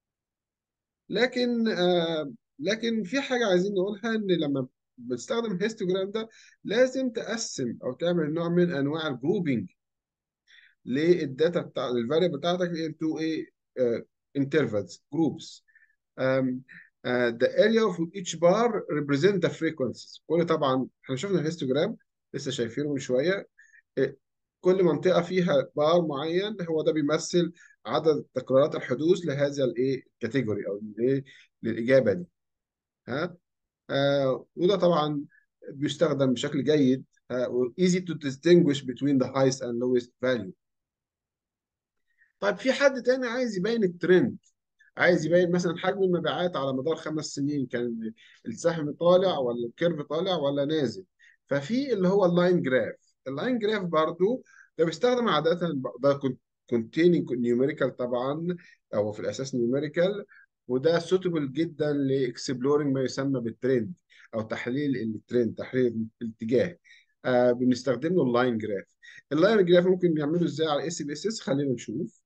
لكن آه لكن في حاجه عايزين نقولها ان لما بتستخدم هيستوجرام ده لازم تقسم او تعمل نوع من انواع الجروبنج للداتا بتاع الفاريبل بتاعتك into ايه uh, intervals groups um, uh, the area of each bar represent the frequencies كل طبعا احنا شفنا الهيستوجرام لسه شايفينه من شويه إيه، كل منطقه فيها بار معين هو ده بيمثل عدد تكرارات الحدوث لهذا الايه كاتيجوري او الايه للاجابه دي ها آه وده طبعا بيستخدم بشكل جيد uh, easy to distinguish between the highest and lowest value طيب في حد تاني عايز يبين الترند عايز يبين مثلا حجم المبيعات على مدار خمس سنين كان السهم طالع ولا الكيرف طالع ولا نازل ففي اللي هو اللاين جراف اللاين جراف برضو ده بيستخدم عادة ده containing نيوميريكال طبعا او في الاساس نيوميريكال وده سوتبل جدا لاكسبلورنج ما يسمى بالترند او تحليل الترند تحليل الاتجاه آه بنستخدم له اللاين جراف اللاين جراف ممكن نعمله ازاي على اس بي اس اس خلينا نشوف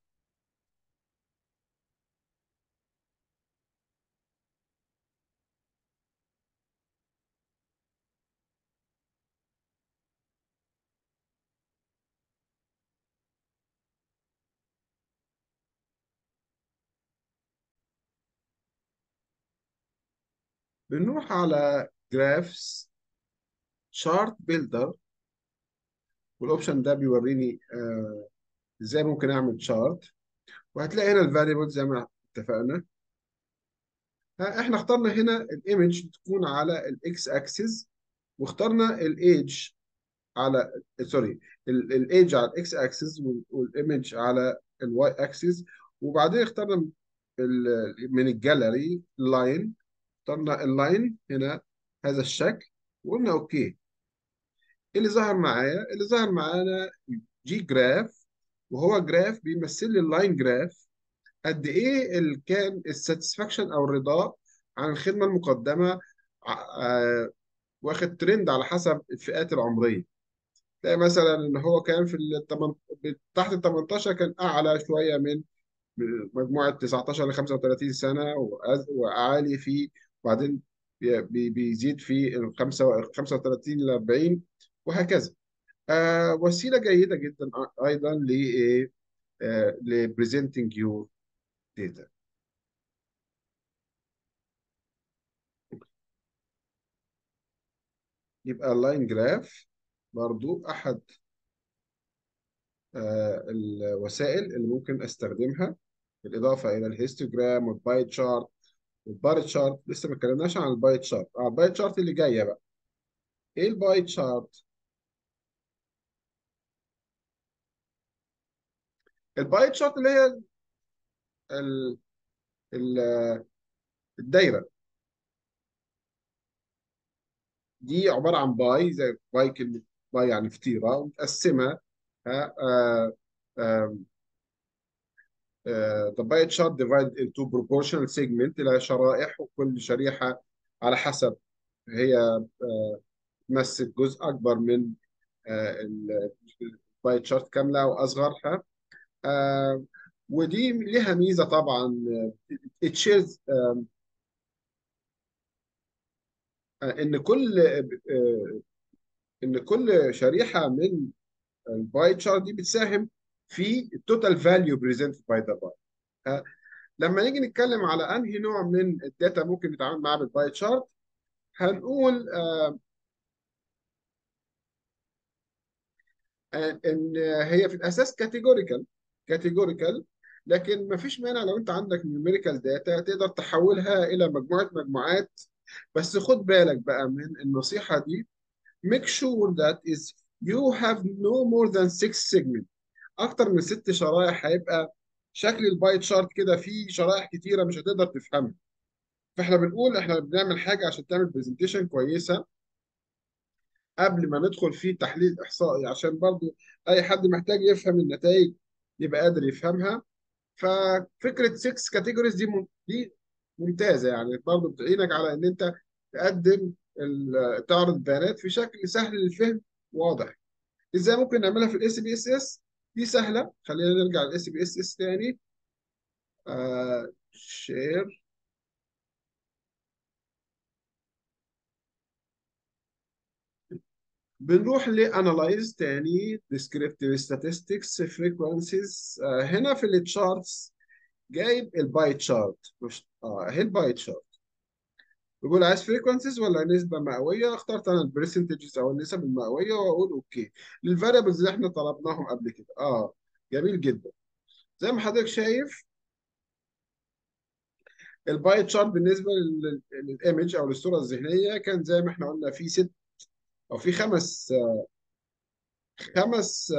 بنروح على جرافس شارت بيلدر والاوبشن ده بيوريني آه ازاي ممكن اعمل شارت وهتلاقي هنا الفاريبل زي ما اتفقنا آه، احنا اخترنا هنا الايمج تكون على الاكس اكسس واخترنا الايدج على سوري الايدج على الاكس اكسس والايمج على الواي اكسس وبعدين اخترنا ال- من الجاليري لاين اخترنا اللاين هنا هذا الشكل وقلنا اوكي إيه اللي ظهر معايا اللي ظهر معانا جي جراف وهو جراف بيمثل لي اللاين جراف قد ايه ال- كان الساتسفاكشن او الرضا عن الخدمه المقدمه ع- آه، واخد ترند على حسب الفئات العمريه تلاقي مثلا ان هو كان في التمن... تحت ال 18 كان اعلى شويه من من مجموعه 19 ل 35 سنه وأز- واعالي في وبعدين بي- بي- بيزيد في ال 35 ل 40 وهكذا آه وسيله جيده جدا ايضا ل لبريزنتنج يور داتا يبقى اللاين جراف برضو احد آه الوسائل اللي ممكن استخدمها بالاضافه الى الهيستوجرام والباي تشارت والبار تشارت لسه ما اتكلمناش عن الباي تشارت اه الباي تشارت اللي جايه بقى ايه الباي تشارت الباي تشارت اللي هي ال- ال- الدايره دي عباره عن باي زي باي كلمه باي يعني فطيره ومتقسمه ها آه آه آه the pie chart divided into proportional segment إلى شرائح وكل شريحة على حسب هي آه، تمثل جزء أكبر من الباي تشارت كاملة وأصغرها آه، ودي لها ميزة طبعا تشيرز إن كل آه، إن كل شريحة من الباي تشارت دي بتساهم في التوتال فاليو بريزنتد باي ذا باي لما نيجي نتكلم على انهي نوع من الداتا ممكن نتعامل معاه بالباي تشارت هنقول آه، آه، ان هي في الاساس كاتيجوريكال كاتيجوريكال لكن ما فيش مانع لو انت عندك نيوميريكال داتا تقدر تحولها الى مجموعه مجموعات بس خد بالك بقى من النصيحه دي make sure that is you have no more than six segments اكتر من ست شرائح هيبقى شكل الباي تشارت كده فيه شرائح كتيره مش هتقدر تفهمها فاحنا بنقول احنا بنعمل حاجه عشان تعمل برزنتيشن كويسه قبل ما ندخل في تحليل احصائي عشان برضو اي حد محتاج يفهم النتائج يبقى قادر يفهمها ففكره 6 كاتيجوريز دي مم- دي ممتازه يعني برضو بتعينك على ان انت تقدم ال- تعرض البيانات في شكل سهل للفهم واضح ازاي ممكن نعملها في الاس بي اس اس دي سهله خلينا نرجع للاس بي اس اس تاني شير بنروح لانالايز تاني descriptive statistics frequencies آه هنا في التشارتس جايب الباي تشارت مش اه اهي الباي تشارت بيقول عايز فريكونسيز ولا نسبة مئوية اخترت انا البرسنتجز او النسب المئوية واقول اوكي للفاريبلز اللي احنا طلبناهم قبل كده اه جميل جدا زي ما حضرتك شايف الباي تشارت بالنسبة لل- للايمج او للصورة الذهنية كان زي ما احنا قلنا في ست او في خمس خمس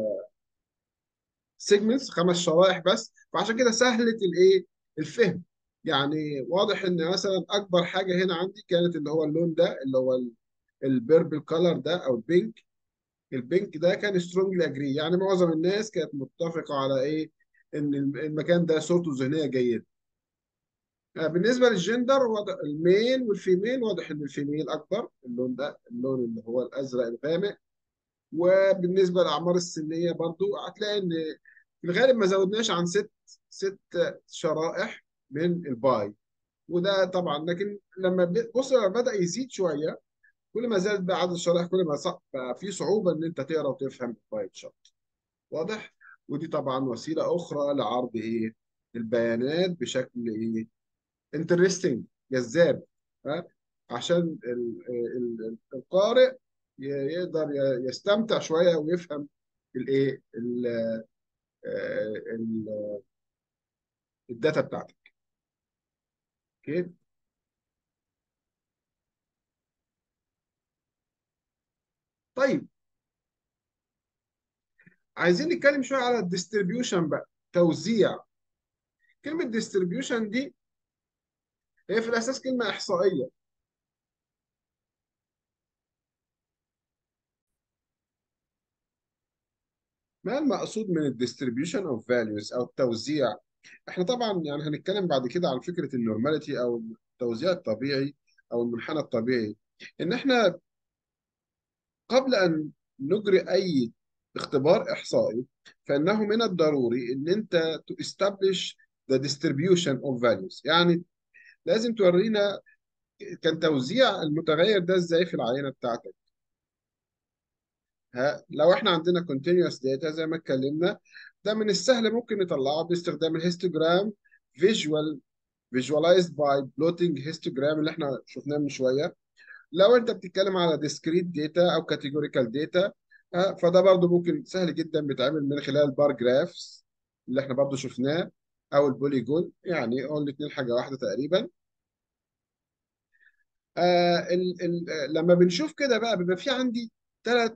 سيجمنتس خمس شرائح بس فعشان كده سهلت الايه الفهم يعني واضح ان مثلا اكبر حاجه هنا عندي كانت اللي هو اللون ده اللي هو البيربل كولر ده او البينك البينك ده كان سترونجلي اجري يعني معظم الناس كانت متفقه على ايه ان المكان ده صورته الذهنيه جيده آه، بالنسبه للجندر واضح الميل والفيميل واضح ان الفيميل اكبر اللون ده اللون اللي هو الازرق الغامق وبالنسبه للاعمار السنيه برضو هتلاقي ان في الغالب ما زودناش عن ست ست شرائح من الباي وده طبعا لكن لما ب- بص لما بدأ يزيد شويه كل ما زاد بقى عدد الشرائح كل ما صع- بقى في صعوبه ان انت تقرا وتفهم الباي تشارت واضح ودي طبعا وسيله اخرى لعرض ايه البيانات بشكل ايه انترستنج جذاب ها عشان ال- ال- القارئ ي- يقدر ي- يستمتع شويه ويفهم الايه ال- آه، ال- الداتا بتاعتك اوكي طيب عايزين نتكلم شويه على الديستريبيوشن بقى توزيع كلمه ديستريبيوشن دي هي في الاساس كلمه احصائيه ما المقصود من الديستريبيوشن اوف فاليوز او التوزيع احنا طبعا يعني هنتكلم بعد كده عن فكره النورماليتي او التوزيع الطبيعي او المنحنى الطبيعي ان احنا قبل ان نجري اي اختبار احصائي فانه من الضروري ان انت to establish the distribution of values يعني لازم تورينا كان توزيع المتغير ده ازاي في العينه بتاعتك ها لو احنا عندنا continuous data زي ما اتكلمنا ده من السهل ممكن نطلعه باستخدام الهيستوجرام visual visualized by plotting histogram اللي احنا شفناه من شويه لو انت بتتكلم على discrete data او categorical data ها فده برضو ممكن سهل جدا بيتعمل من خلال بار جرافس اللي احنا برضو شفناه او البوليجون يعني هو الاثنين حاجه واحده تقريبا آه ال ال لما بنشوف كده بقى بيبقى في عندي ثلاث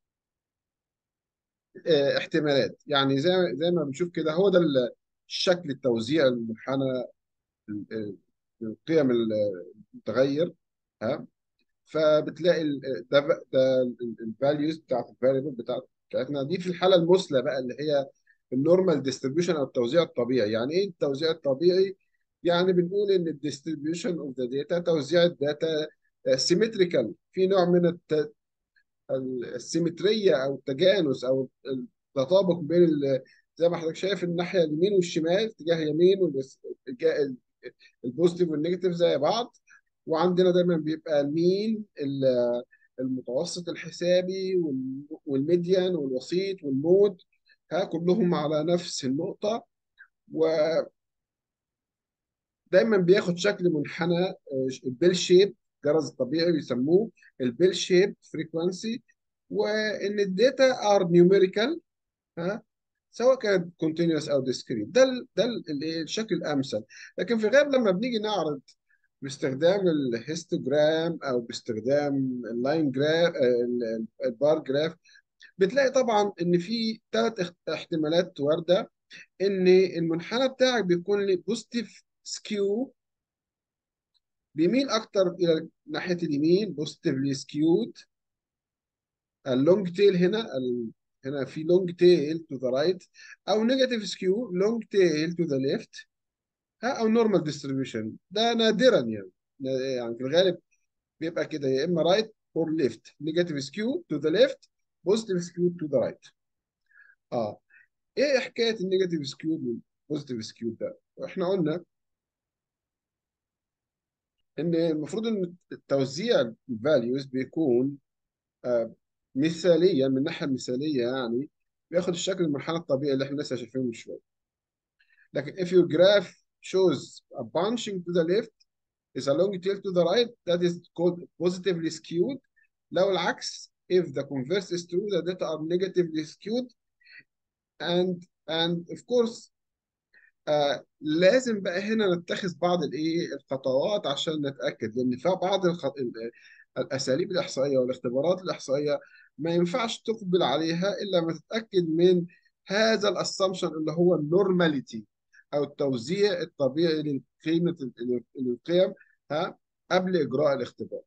آه، احتمالات يعني زي زي ما بنشوف كده هو ده ال- الشكل التوزيع المنحنى ال- ال- القيم المتغير ها فبتلاقي ال- ده ب- ده الفاليوز بتاعت الفاريبل بتاعت بتاعتنا دي في الحاله المثلى بقى اللي هي النورمال ديستريبيوشن او التوزيع الطبيعي يعني ايه التوزيع الطبيعي يعني بنقول ان الديستريبيوشن اوف ذا داتا توزيع الداتا سيمتريكال في نوع من الت- السيمتريه او التجانس او التطابق بين ال- زي ما حضرتك شايف الناحيه اليمين والشمال اتجاه يمين البوزيتيف والنيجاتيف زي بعض وعندنا دايما بيبقى المين ال- المتوسط الحسابي وال- والميديان والوسيط والمود ها كلهم على نفس النقطه ودايما بياخد شكل منحنى البيل شيب جرس الطبيعي بيسموه البيل شيب فريكوانسي وان الداتا ار نيوميريكال ها سواء كانت كونتينوس او ديسكريت ده ال ده ال ال- الشكل الامثل لكن في الغالب لما بنيجي نعرض باستخدام الهيستوجرام او باستخدام اللاين جراف البار جراف بتلاقي طبعا ان في ثلاث احتمالات وارده ان المنحنى بتاعك بيكون لي بوزيتيف سكيو بيميل اكتر الى ناحيه اليمين بوزيتيفلي سكيود اللونج تيل هنا ال... هنا في لونج تيل تو ذا رايت او نيجاتيف سكيو لونج تيل تو ذا ليفت او نورمال ديستريبيوشن ده نادرا يعني يعني في الغالب بيبقى كده يا اما رايت اور ليفت نيجاتيف سكيو تو ذا ليفت بوزيتيف سكيو تو ذا رايت اه ايه حكايه النيجاتيف سكيو والبوزيتيف سكيو ده احنا قلنا ان المفروض ان توزيع الفاليوز بيكون آه مثاليا من الناحيه المثاليه يعني بياخد الشكل المنحنى الطبيعي اللي احنا لسه شايفينه من شويه لكن if your graph shows a bunching to the left is a long tail to the right that is called positively skewed لو العكس if the converse is true the data are negatively skewed and and of course آه لازم بقى هنا نتخذ بعض الايه الخطوات عشان نتاكد لان في بعض الخط... ال- الاساليب الاحصائيه والاختبارات الاحصائيه ما ينفعش تقبل عليها الا لما تتاكد من هذا الاسامبشن اللي هو النورماليتي او التوزيع الطبيعي لقيمه ال- القيم ها قبل اجراء الاختبار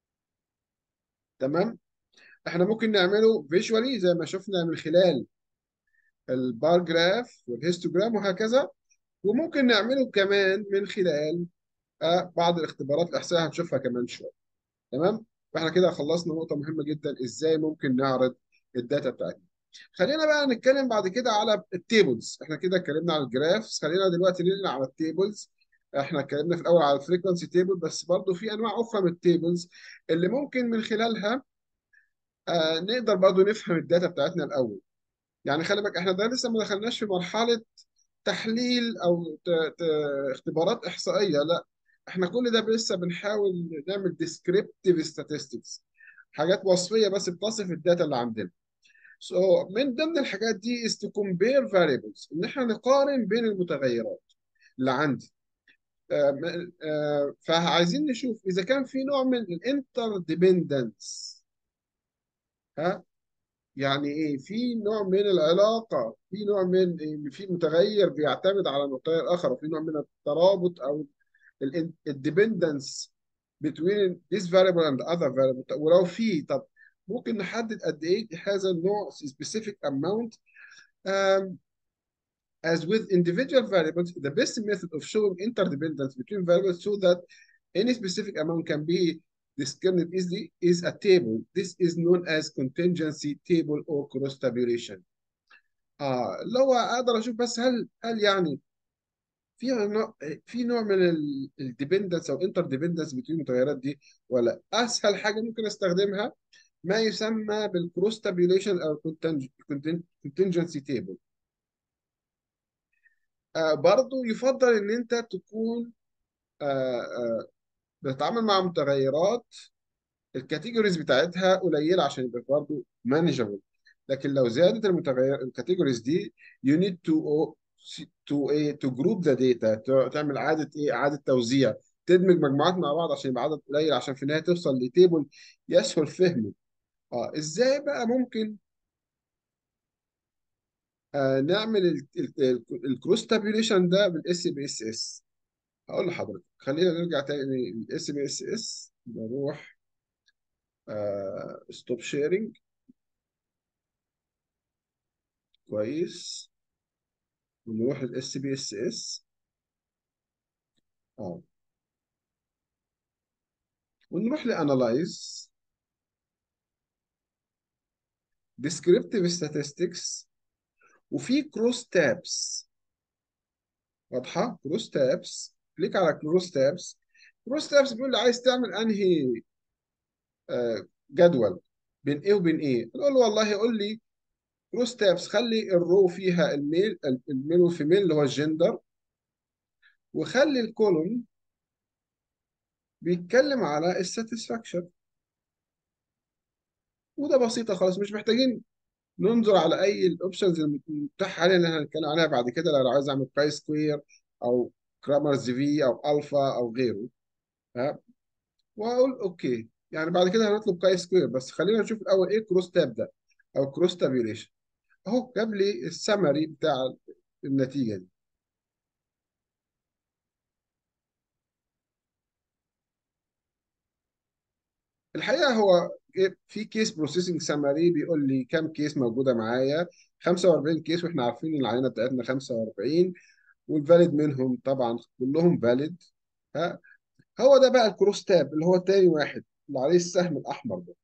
تمام احنا ممكن نعمله فيجوالي زي ما شفنا من خلال البار جراف والهيستوجرام وهكذا وممكن نعمله كمان من خلال آه، بعض الاختبارات الاحصائيه هنشوفها كمان شويه تمام فاحنا كده خلصنا نقطه مهمه جدا ازاي ممكن نعرض الداتا بتاعتنا خلينا بقى نتكلم بعد كده على التيبلز احنا كده اتكلمنا على الجرافس خلينا دلوقتي ننقل على التيبلز احنا اتكلمنا في الاول على الفريكونسي تيبل بس برضو في انواع اخرى من التيبلز اللي ممكن من خلالها آه نقدر برضو نفهم الداتا بتاعتنا الاول يعني خلي بالك احنا ده لسه ما دخلناش في مرحله تحليل او ت... ت... اختبارات احصائيه لا احنا كل ده لسه بنحاول نعمل descriptive statistics حاجات وصفيه بس بتصف الداتا اللي عندنا so من ضمن الحاجات دي is to compare variables ان احنا نقارن بين المتغيرات اللي عندي آه، آه، فعايزين نشوف اذا كان في نوع من الانتر ديبندنس ها يعني ايه في نوع من العلاقه في نوع من إن في متغير بيعتمد على متغير اخر وفي نوع من الترابط او الديبندنس between this variable and other variable ولو في طب ممكن نحدد قد ايه هذا النوع specific amount um, as with individual variables the best method of showing interdependence between variables so that any specific amount can be discerned easily is a table. This is known as contingency table or cross tabulation. اه لو اقدر اشوف بس هل هل يعني في نوع في نوع من الديبندنس او انتر ديبندنس بين المتغيرات دي ولا اسهل حاجه ممكن استخدمها ما يسمى بالكروس تابيوليشن او contingency تيبل آه برضو يفضل ان انت تكون آه آه بتتعامل مع متغيرات الكاتيجوريز بتاعتها قليله عشان يبقى برضه مانجبل لكن لو زادت المتغير الكاتيجوريز دي you need to to ايه to group the data تعمل اعاده ايه اعاده توزيع تدمج مجموعات مع بعض عشان يبقى عدد قليل عشان في النهايه توصل لتيبل يسهل فهمه اه ازاي بقى ممكن آه نعمل الكروس تابيوليشن ده بالاس بي اس اس هقول لحضرتك خلينا نرجع تاني للاس بي اس اس نروح ستوب شيرنج كويس ونروح للاس بي اس اس اه ونروح لانالايز descriptive statistics وفي كروس تابس واضحه كروس تابس كليك على كروس تابس كروس تابس بيقول لي عايز تعمل انهي آه، جدول بين ايه وبين ايه نقول له والله قول لي كروس تابس خلي الرو فيها الميل الميل والفيميل اللي هو الجندر وخلي الكولوم بيتكلم على الساتسفاكشن وده بسيطة خالص مش محتاجين ننظر على اي الاوبشنز المتاحة حاليا اللي هنتكلم عليها بعد كده لو عايز اعمل باي سكوير او كرامرز في او الفا او غيره ها واقول اوكي يعني بعد كده هنطلب كاي سكوير بس خلينا نشوف الاول ايه كروس تاب ده او كروس تابيوليشن اهو جاب لي السمري بتاع النتيجه دي الحقيقه هو في كيس بروسيسنج سمري بيقول لي كام كيس موجوده معايا 45 كيس واحنا عارفين ان العينه بتاعتنا 45 والفاليد منهم طبعا كلهم فاليد ها هو ده بقى الكروس تاب اللي هو تاني واحد اللي عليه السهم الاحمر ده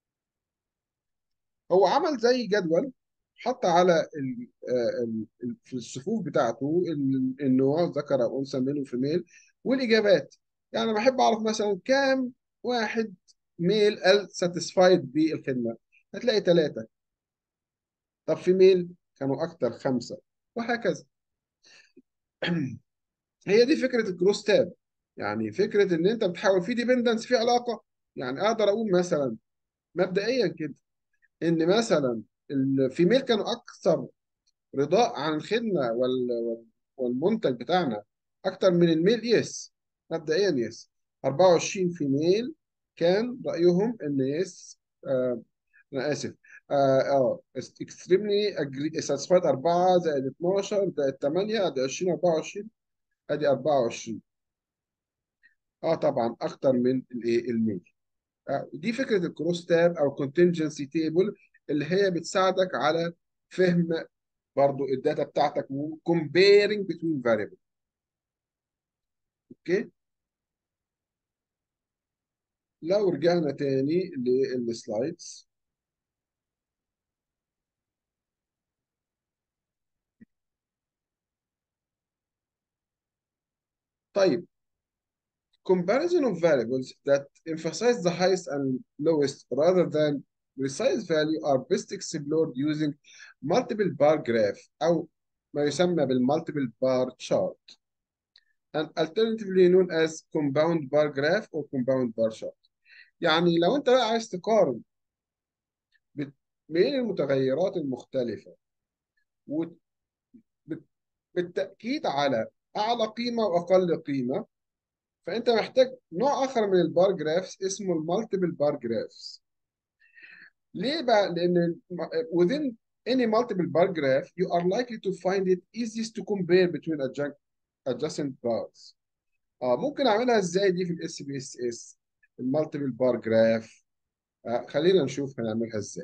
هو عمل زي جدول حط على ال ال ال في الصفوف بتاعته ال- النوع ذكر او انثى ميل وفيميل والاجابات يعني انا بحب اعرف مثلا كام واحد ميل قال ساتيسفايد بالخدمه هتلاقي ثلاثه طب في ميل كانوا اكتر خمسه وهكذا هي دي فكره الكروس تاب يعني فكره ان انت بتحاول في ديبندنس في علاقه يعني اقدر اقول مثلا مبدئيا كده ان مثلا الفيميل كانوا اكثر رضاء عن الخدمه وال- وال- والمنتج بتاعنا اكتر من الميل يس مبدئيا يس 24 فيميل كان رايهم ان يس آه انا اسف اه اه اكستريملي ساتسفايد 4 زائد 12 زائد 8 ادي 20 24 ادي 24 اه طبعا اكتر من الايه الميل آه، دي فكره الكروس تاب او contingency تيبل اللي هي بتساعدك على فهم برضو الداتا بتاعتك و comparing between variable اوكي لو رجعنا تاني للسلايدز طيب comparison of variables that emphasize the highest and lowest rather than precise value are best explored using multiple bar graph أو ما يسمى بالمالتيبل بار chart and alternatively known as compound bar graph or compound bar chart يعني لو انت بقى عايز تقارن بت- بين المتغيرات المختلفة وت- بت- بالتأكيد على أعلى قيمة وأقل قيمة فأنت محتاج نوع آخر من البار جرافس اسمه المالتيبل بار جرافس ليه بقى؟ لأن within any multiple bar graph you are likely to find it easiest to compare between adjunct adjacent bars اه ممكن اعملها ازاي دي في الاس بي اس اس المالتيبل بار جراف آه خلينا نشوف هنعملها ازاي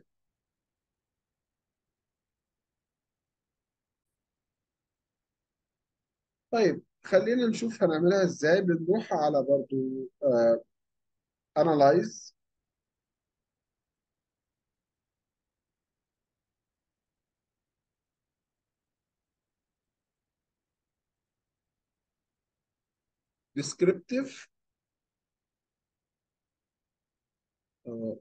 طيب خلينا نشوف هنعملها ازاي بنروح على برضو آه analyze descriptive آه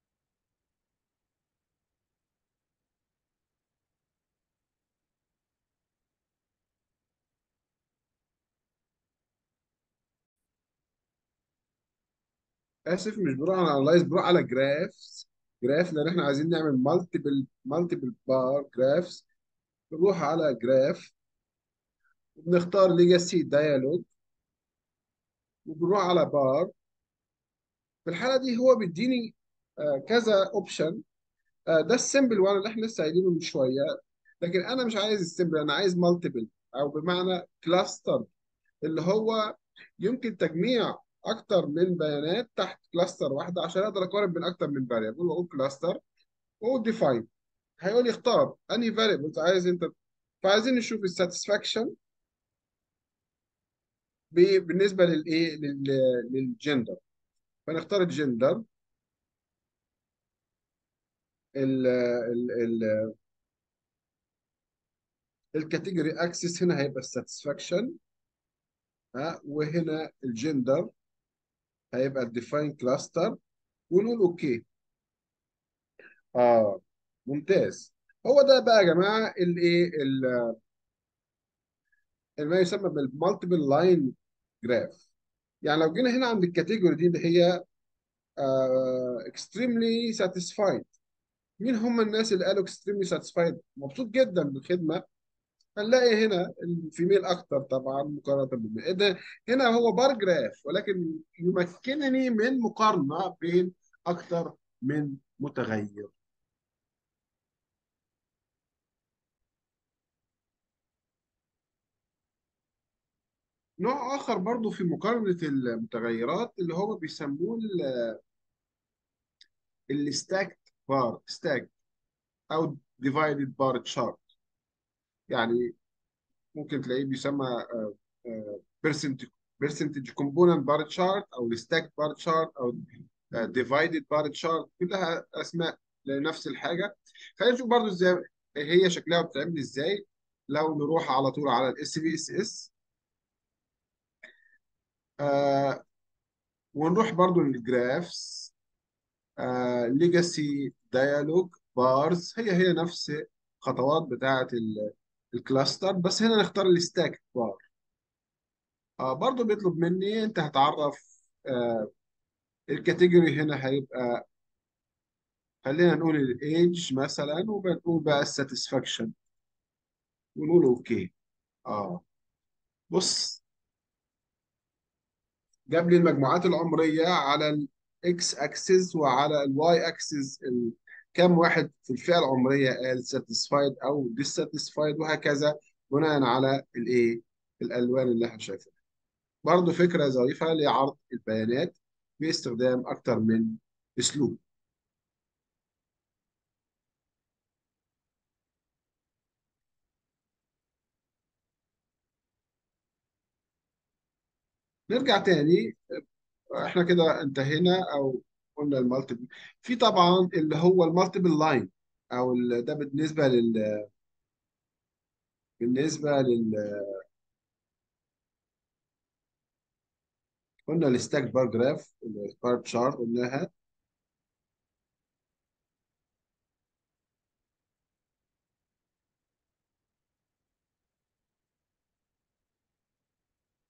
اسف مش بروح على analyze بروح على جرافس جراف لان احنا عايزين نعمل مالتيبل مالتيبل بار جرافس بنروح على جراف وبنختار ليجاسي دايالوج وبنروح على بار في الحالة دي هو بيديني آه كذا اوبشن آه ده السيمبل وان اللي احنا لسه قايلينه من شوية لكن انا مش عايز السيمبل انا عايز مالتيبل او بمعنى كلاستر اللي هو يمكن تجميع اكتر من بيانات تحت كلاستر واحده عشان اقدر اقارن بين اكتر من فاريبل واقول كلاستر واقول ديفاين هيقول لي اختار انهي فاريبل عايز انت فعايزين نشوف الساتسفاكشن بالنسبه للايه لل- للجندر فنختار الجندر ال ال ال الكاتيجوري اكسس هنا هيبقى الساتسفاكشن ها وهنا الجندر هيبقى الديفاين كلاستر ونقول اوكي اه ممتاز هو ده بقى يا جماعه الايه ال- ما يسمى بالمالتيبل لاين جراف يعني لو جينا هنا عند الكاتيجوري دي اللي هي اكستريملي ساتيسفايد مين هم الناس اللي قالوا اكستريملي ساتيسفايد مبسوط جدا بالخدمه هنلاقي هنا الفيميل اكتر طبعا مقارنه بالميل ده هنا هو بار جراف ولكن يمكنني من مقارنه بين اكتر من متغير نوع آخر برضو في مقارنة المتغيرات اللي هو بيسموه الستاكت بار ستاك أو ديفايدد بار تشارت يعني ممكن تلاقيه بيسمى برسنتج برسنتج كومبوننت بار تشارت أو الستاك بار تشارت أو ديفايدد بار تشارت كلها أسماء لنفس الحاجة خلينا نشوف برضو ازاي هي شكلها بتتعمل ازاي لو نروح على طول على الاس بي اس اس ونروح برضو للجرافس ليجاسي ديالوج بارز هي هي نفس خطوات بتاعه ال- الكلاستر بس هنا نختار الستاك بار آه برضو بيطلب مني انت هتعرف آه الكاتيجوري هنا هيبقى خلينا نقول الايدج مثلا وبنقول بقى الساتسفاكشن ونقول اوكي اه بص جاب لي المجموعات العمريه على الاكس اكسس وعلى الواي اكسس كم واحد في الفئه العمريه قال ساتيسفايد او ديساتيسفايد وهكذا بناء على الايه الالوان اللي احنا شايفينها برضه فكره ظريفه لعرض البيانات باستخدام اكتر من اسلوب نرجع تاني احنا كده انتهينا او قلنا المالتيبل في طبعا اللي هو المالتيبل لاين او ال- ده بالنسبه لل بالنسبه لل قلنا الستاك بار جراف البار تشارت قلناها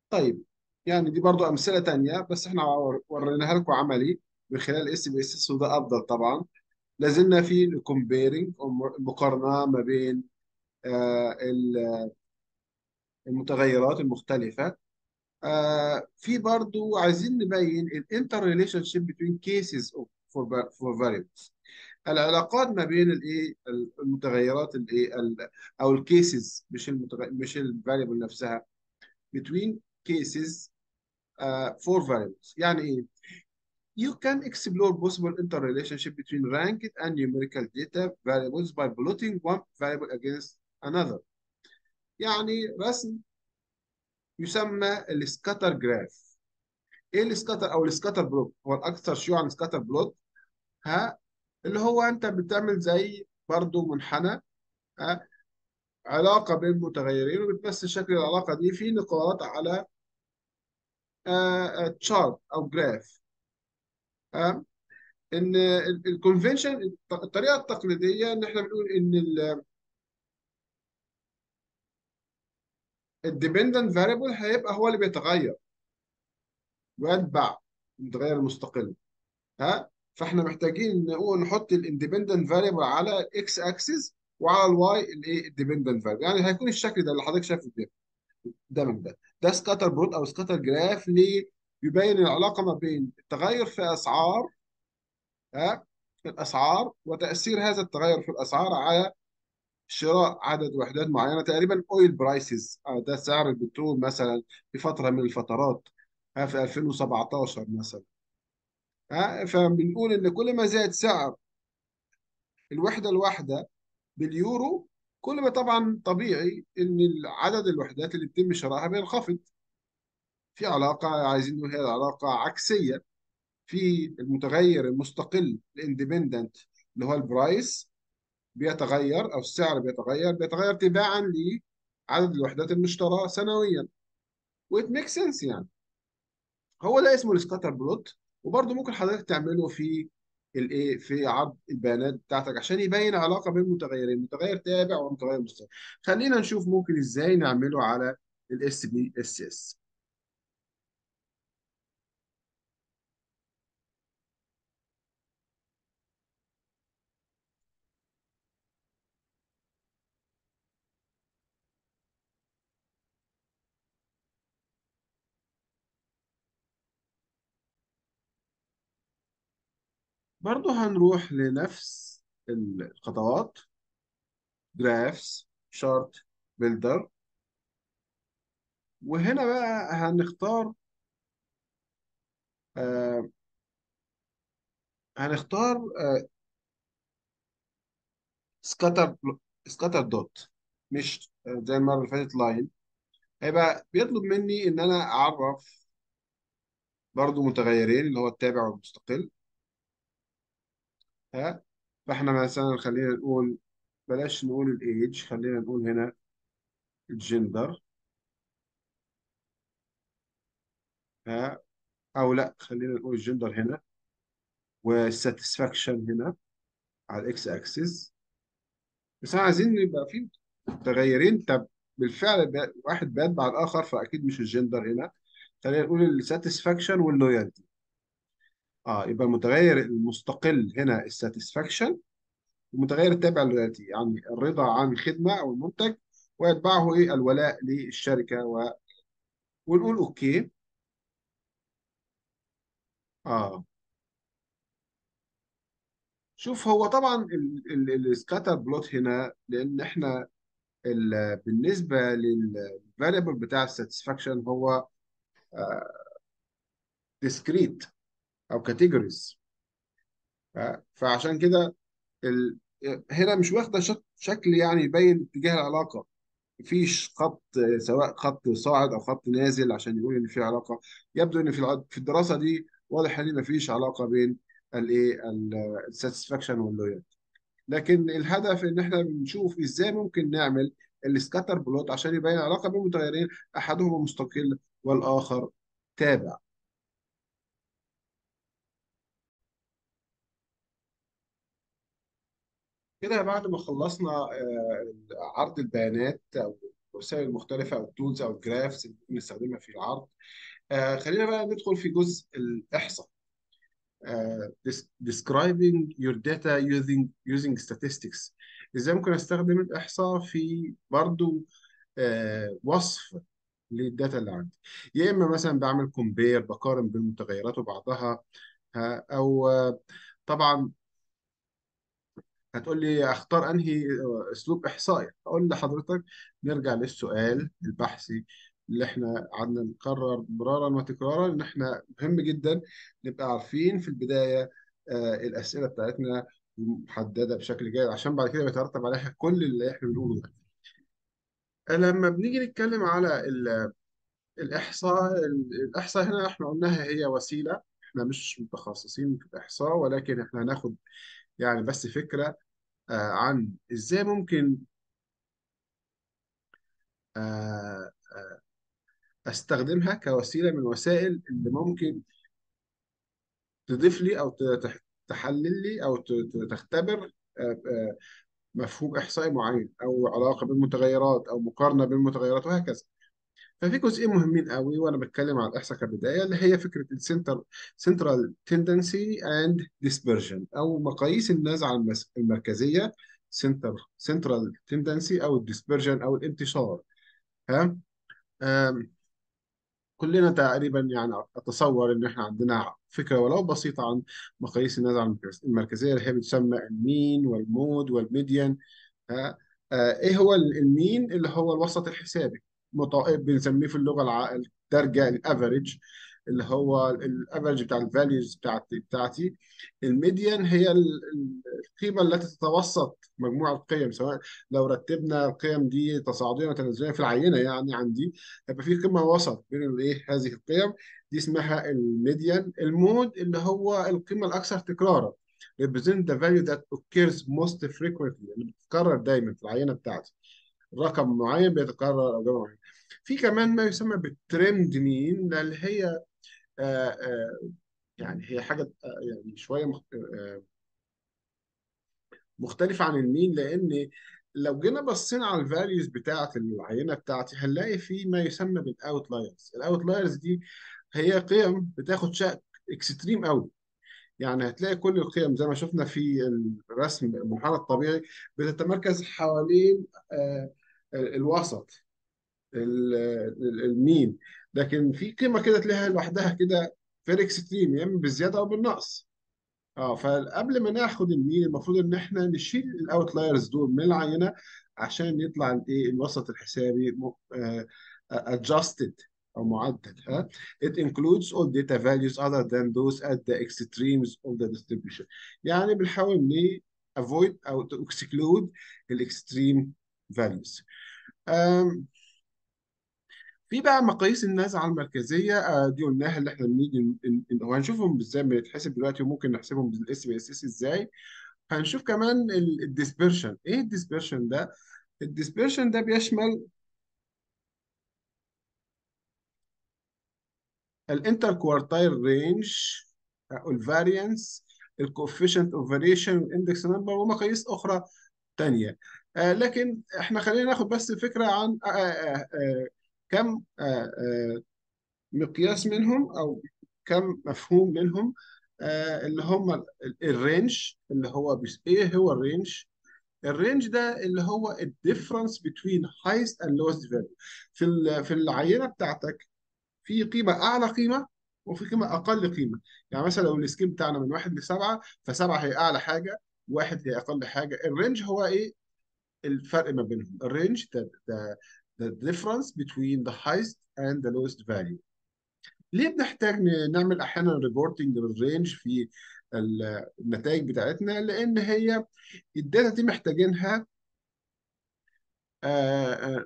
طيب يعني دي برضو امثله تانية بس احنا ور- وريناها لكم عملي من خلال اس بي اس وده افضل طبعا لازلنا في الكومبيرنج المقارنه ما بين آه، ال- المتغيرات المختلفه آه، في برضو عايزين نبين الانتر ريليشن شيب بين كيسز فور فور فاريبلز العلاقات ما بين الايه المتغيرات الايه ال- او الكيسز مش المتغ... مش الفاريبل نفسها between cases uh, for variables يعني ايه You can explore possible interrelationship between ranked and numerical data variables by plotting one variable against another يعني رسم يسمى السكاتر جراف ايه السكاتر او السكاتر بلوت هو الاكثر شيوعا السكاتر بلوت ها اللي هو انت بتعمل زي برضو منحنى ها علاقه بين متغيرين وبتمثل شكل العلاقه دي في نقاط على تشارت او جراف ها ان الكونفنشن الطريقه التقليديه ان احنا بنقول ان الديبندنت فاريبل هيبقى هو اللي بيتغير ويتبع المتغير المستقل ها فاحنا محتاجين نقول نحط الاندبندنت فاريبل على الاكس اكسس وعلى الواي الايه الديبندنت فاريبل يعني هيكون الشكل ده اللي حضرتك شايفه ده قدامك ده ده سكاتر بروت او سكاتر جراف ليه يبين العلاقه ما بين التغير في اسعار ها الاسعار وتاثير هذا التغير في الاسعار على شراء عدد وحدات معينه تقريبا اويل برايسز ده سعر البترول مثلا في فتره من الفترات ها في 2017 مثلا ها فبنقول ان كل ما زاد سعر الوحده الواحده باليورو كل ما طبعا طبيعي ان عدد الوحدات اللي بيتم شرائها بينخفض في علاقه عايزين نقول هي العلاقه عكسيه في المتغير المستقل الاندبندنت اللي هو البرايس بيتغير او السعر بيتغير بيتغير تباعا لعدد الوحدات المشتراه سنويا ويت ميك سنس يعني هو ده اسمه السكاتر بلوت وبرضه ممكن حضرتك تعمله في الايه في عرض البيانات بتاعتك عشان يبين علاقه بين متغيرين متغير تابع ومتغير مستقل خلينا نشوف ممكن ازاي نعمله على الاس بي اس اس برضه هنروح لنفس الخطوات جرافس شارت بيلدر وهنا بقى هنختار آه هنختار آه سكاتر سكاتر دوت مش آه، زي المره اللي فاتت لاين هيبقى بيطلب مني ان انا اعرف برضو متغيرين اللي هو التابع والمستقل ها فاحنا مثلا خلينا نقول بلاش نقول الايج خلينا نقول هنا الجندر ها او لا خلينا نقول الجندر هنا والساتسفاكشن هنا على الاكس اكسس بس احنا عايزين يبقى في متغيرين طب بالفعل بي- واحد بيتبع الاخر فاكيد مش الجندر هنا خلينا نقول الساتسفاكشن واللويالتي اه يبقى المتغير المستقل هنا الساتسفاكشن المتغير التابع للولايتي يعني الرضا عن الخدمة أو المنتج ويتبعه إيه الولاء للشركة و... ونقول أوكي آه شوف هو طبعا السكاتر بلوت هنا لأن إحنا ال... بالنسبة للفاريبل بتاع الساتسفاكشن هو ديسكريت أو كاتيجوريز فعشان كده ال... هنا مش واخدة شك... شكل يعني يبين اتجاه العلاقة مفيش خط سواء خط صاعد او خط نازل عشان يقول ان في علاقه يبدو ان في الع- في الدراسه دي واضح ان مفيش علاقه بين الايه الساتسفاكشن واللويالتي لكن الهدف ان احنا بنشوف ازاي ممكن نعمل السكاتر بلوت عشان يبين علاقه بين متغيرين احدهما مستقل والاخر تابع كده بعد ما خلصنا آه، عرض البيانات او الوسائل المختلفه او التولز او الجرافس اللي بنستخدمها في العرض آه خلينا بقى ندخل في جزء الاحصاء آه des- describing your data using using statistics ازاي ممكن استخدم الاحصاء في برضو آه وصف للداتا اللي عندي يا اما مثلا بعمل كومبير بقارن بين المتغيرات وبعضها ها، او آه، طبعا هتقول لي اختار انهي آه، اسلوب احصائي اقول لحضرتك نرجع للسؤال البحثي اللي احنا قعدنا نكرر مرارا وتكرارا ان احنا مهم جدا نبقى عارفين في البدايه آه، الاسئله بتاعتنا محدده بشكل جيد عشان بعد كده بيترتب عليها كل اللي احنا بنقوله ده لما بنيجي نتكلم على ال- الاحصاء ال- الاحصاء هنا احنا قلناها هي وسيله احنا مش متخصصين في الاحصاء ولكن احنا هناخد يعني بس فكره آه، عن ازاي ممكن آه، آه، استخدمها كوسيله من الوسائل اللي ممكن تضيف لي او ت- تح- تحلل لي او ت- ت- تختبر آه، آه، مفهوم احصائي معين او علاقه بين متغيرات او مقارنه بين متغيرات وهكذا ففي جزئين مهمين قوي وانا بتكلم عن الاحصاء كبدايه اللي هي فكره السنتر سنترال تندنسي اند ديسبرجن او مقاييس النزعه المس- المركزيه سنتر سنترال تندنسي او الديسبرجن او الانتشار ها آم، كلنا تقريبا يعني اتصور ان احنا عندنا فكره ولو بسيطه عن مقاييس النزعه المركز- المركزيه اللي هي بتسمى المين والمود والميديان ها آه، ايه هو ال- المين اللي هو الوسط الحسابي مط- بنسميه في اللغه الع- الدارجه الافريج اللي هو الافريج بتاع الفاليوز بتاعتي بتاعتي الميديان هي ال- ال- القيمه التي تتوسط مجموع القيم سواء لو رتبنا القيم دي تصاعديا وتنازليا في العينه يعني عندي هيبقى في قيمه وسط بين الايه هذه القيم دي اسمها الميديان المود اللي هو القيمه الاكثر تكرارا represent the value that occurs most frequently اللي بتتكرر دايما في العينه بتاعتي رقم معين بيتكرر او جمع معين في كمان ما يسمى بالترند مين اللي هي آه آه يعني هي حاجه آه يعني شويه مخ- آه مختلفه عن المين لان لو جينا بصينا على الفاليوز بتاعه العينه بتاعتي هنلاقي في ما يسمى بالاوتلايرز الاوتلايرز دي هي قيم بتاخد شكل اكستريم قوي يعني هتلاقي كل القيم زي ما شفنا في الرسم المنحنى الطبيعي بتتمركز حوالين آه، الوسط ال- ال- المين لكن في قيمه كده تلاقيها لوحدها كده فيري اكستريم يا اما بالزياده او بالنقص اه فقبل ما ناخد المين المفروض ان احنا نشيل الاوتلايرز دول من العينه عشان يطلع الايه الوسط الحسابي م- آه، adjusted او معدل ها it includes all data values other than those at the extremes of the distribution يعني بنحاول ن avoid او to exclude الاكستريم values آم، في بقى مقاييس النزعه المركزيه آه، دي قلناها اللي احنا بنيجي ن- ن- وهنشوفهم ازاي بيتحسب دلوقتي وممكن نحسبهم بالاس بي اس اس ازاي هنشوف كمان الديسبرشن ايه الديسبرشن ده الديسبرشن ده بيشمل الانتر كوارتايل رينج الفاريانس الكوفيشنت اوف فاريشن الاندكس نمبر ومقاييس اخرى تانية آه لكن احنا خلينا ناخد بس فكرة عن آه آه آه كم آه آه مقياس منهم او كم مفهوم منهم آه اللي هم ال- الرينج اللي هو بيس ايه هو الرينج الرينج ده اللي هو الديفرنس بين highest and lowest value في ال- في العينة بتاعتك في قيمة أعلى قيمة وفي قيمة أقل قيمة يعني مثلا لو السكيل بتاعنا من واحد لسبعة فسبعة هي أعلى حاجة واحد هي أقل حاجة الرينج هو إيه الفرق ما بينهم الرينج ده ده the difference between the highest and the lowest value ليه بنحتاج ن- نعمل أحيانا ريبورتنج للرينج في ال- النتائج بتاعتنا لأن هي الداتا دي محتاجينها آه آه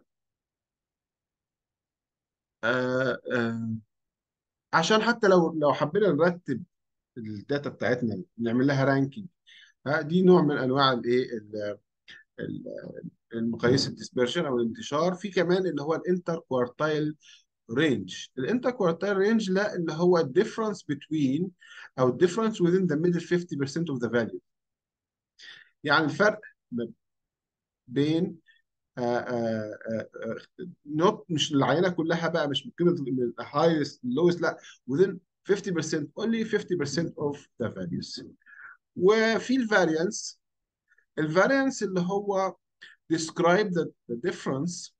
آه آه عشان حتى لو لو حبينا نرتب الداتا بتاعتنا نعمل لها رانكينج ها دي نوع من انواع الايه ال- ال- المقاييس الديسبرشن او الانتشار في كمان اللي هو الانتر كوارتايل رينج الانتر كوارتايل رينج لا اللي هو الديفرنس بتوين او الديفرنس within the middle 50% of the value يعني الفرق ما بين نوت مش العينه كلها بقى مش من قيمه من الهايست لويست لا within 50% only 50% of the values وفي الفاريانس الفاريانس اللي هو describe the, the difference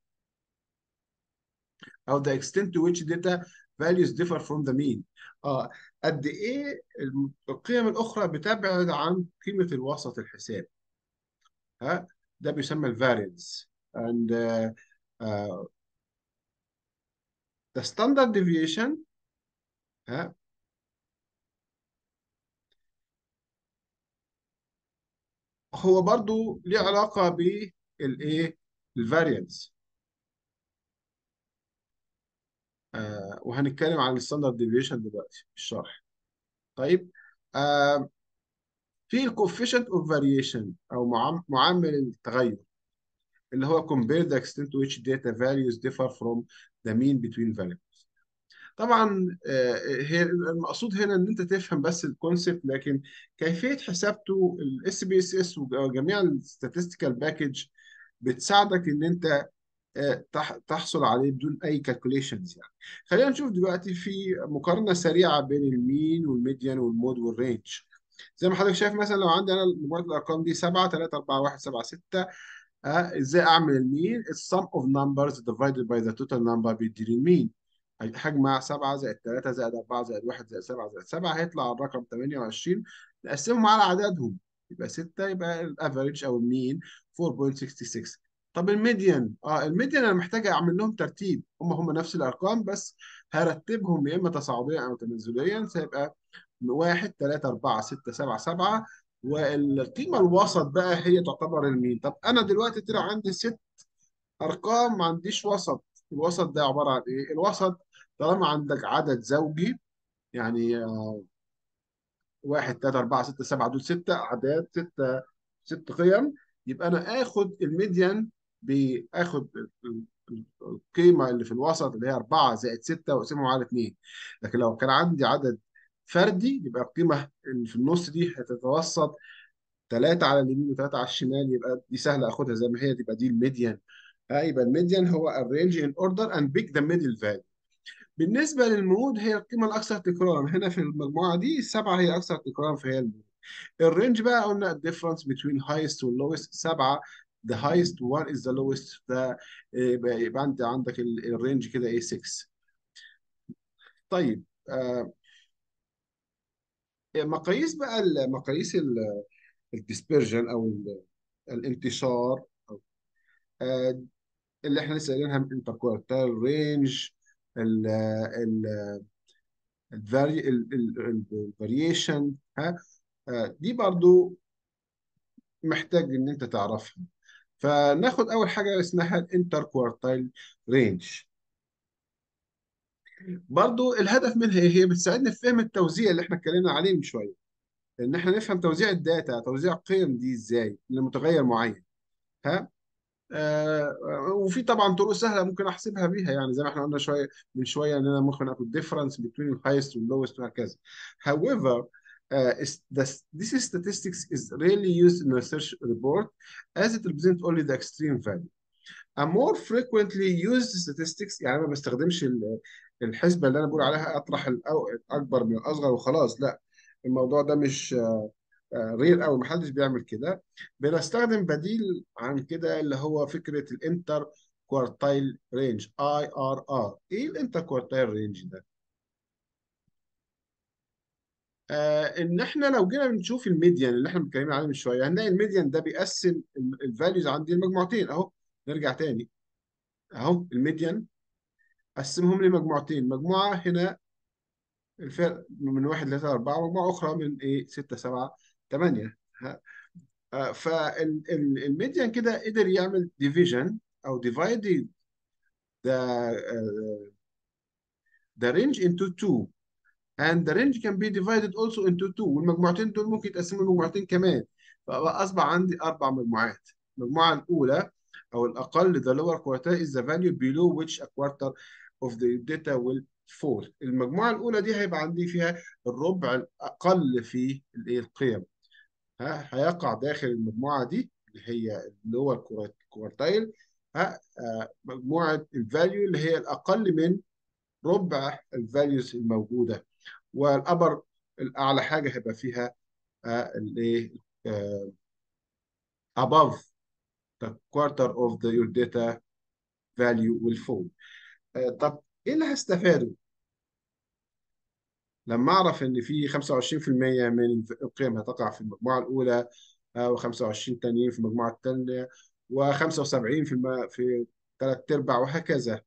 او the extent to which data values differ from the mean اه قد ايه القيم الاخرى بتبعد عن قيمه الوسط الحسابي ها ده بيسمى الفاريانس and uh, uh, the standard deviation ها هو برضو ليه علاقة بالايه الفاريانس آه وهنتكلم عن الستاندرد ديفيشن دلوقتي في الشرح طيب آه في الكوفيشنت اوف فاريشن او معام- معامل التغير اللي هو compare the extent to which data values differ from the mean between variables طبعا آه، هي المقصود هنا ان انت تفهم بس الكونسبت لكن كيفيه حسابته الاس بي اس اس وجميع الستاتستيكال باكج بتساعدك ان انت آه، تح- تحصل عليه بدون اي كالكوليشنز يعني خلينا نشوف دلوقتي في مقارنه سريعه بين المين والميديان والمود والرينج زي ما حضرتك شايف مثلا لو عندي انا مجموعه الارقام دي 7 3 4 1 7 6 ها ازاي اعمل المين السم اوف نمبرز divided by the total number بيديني المين هجمع 7 زائد 3 زائد 4 زائد 1 زائد 7 زائد 7 هيطلع الرقم 28 نقسمهم على عددهم يبقى 6 يبقى الافريج او المين 4.66 طب الميديان اه الميديان انا محتاج اعمل لهم ترتيب هم هم نفس الارقام بس هرتبهم يا اما تصاعديا او تنازليا سيبقى 1 3 4 6 7 7 والقيمه الوسط بقى هي تعتبر المين طب انا دلوقتي طلع عندي ست ارقام ما عنديش وسط الوسط ده عباره عن ايه الوسط طالما عندك عدد زوجي يعني آه، واحد تلاتة أربعة ستة سبعة دول ستة أعداد ستة ست قيم يبقى أنا آخد الميديان بآخد ال- ال- القيمة اللي في الوسط اللي هي أربعة زائد ستة وأقسمهم على اتنين لكن لو كان عندي عدد فردي يبقى القيمة اللي في النص دي هتتوسط ثلاثة على اليمين وثلاثة على الشمال يبقى دي سهلة اخدها زي ما هي تبقى دي الميديان ها يبقى الميديان هو arrange in order and pick the middle value بالنسبة للمود هي القيمة الأكثر تكرارا هنا في المجموعة دي السبعة هي أكثر تكرارا فهي المود الرينج بقى قلنا الديفرنس between highest واللوست سبعة the highest one is the lowest ده يبقى, يبقى انت عندك ال- الرينج كده ايه 6 طيب آه مقاييس بقى ال- مقاييس الديسبرجن او ال- الانتشار أو آه اللي احنا لسه قايلينها من انتركوارتال رينج الفاريشن ها آه، دي برضو محتاج ان انت تعرفها فناخد اول حاجه اسمها الانتر كوارتايل رينج برضو الهدف منها ايه هي بتساعدنا في فهم التوزيع اللي احنا اتكلمنا عليه من شويه ان احنا نفهم توزيع الداتا توزيع القيم دي ازاي لمتغير معين ها آه وفي طبعا طرق سهله ممكن احسبها بيها يعني زي ما احنا قلنا شويه من شويه ان انا ممكن اخد difference between the highest and lowest وهكذا. However, uh, is the, this statistics is rarely used in research report as it represents only the extreme value. A more frequently used statistics يعني ما بستخدمش ال- الحسبه اللي انا بقول عليها اطرح الأو- الاكبر من الاصغر وخلاص لا الموضوع ده مش رير قوي محدش بيعمل كده بنستخدم بديل عن كده اللي هو فكره الانتر كوارتايل رينج اي ار ار ايه الانتر كوارتايل رينج ده آه ان احنا لو جينا بنشوف الميديان اللي احنا متكلمين عليه من شويه هنلاقي الميديان ده بيقسم الفاليوز عندي لمجموعتين اهو نرجع تاني اهو الميديان قسمهم لمجموعتين مجموعه هنا الفرق من واحد لثلاثة أربعة مجموعة أخرى من إيه ستة سبعة ثمانية فالميديان كده قدر يعمل ديفيجن او ديفايد the uh, the range into two and the range can be divided also into two والمجموعتين دول ممكن يتقسموا لمجموعتين كمان فبقى اصبح عندي اربع مجموعات المجموعه الاولى او الاقل the lower quartile is the value below which a quarter of the data will fall المجموعه الاولى دي هيبقى عندي فيها الربع الاقل في الايه القيم ها هيقع داخل المجموعه دي اللي هي اللي هو الكوارتايل ها آه، مجموعه الفاليو اللي هي الاقل من ربع الفاليوز الموجوده والابر الاعلى حاجه هيبقى فيها آه، الايه آه، above the quarter of the your data value will fall آه، طب ايه اللي هستفاده لما اعرف ان في 25% من القيم هتقع في المجموعه الاولى و25 تانيين في المجموعه الثانيه و75 في الم... في ثلاث ارباع وهكذا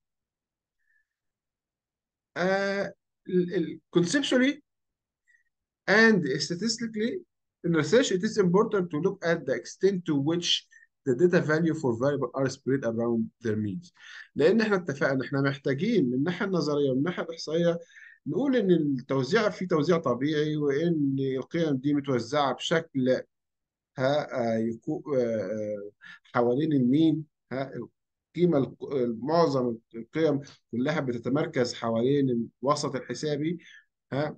آه conceptually and statistically in research it is important to look at the extent to which the data value for variable are spread around their means لان احنا اتفقنا احنا محتاجين من الناحيه النظريه ومن الناحيه الاحصائيه نقول ان التوزيع في توزيع طبيعي وان القيم دي متوزعه بشكل ها يكون حوالين المين ها القيمه الق- معظم القيم كلها بتتمركز حوالين الوسط الحسابي ها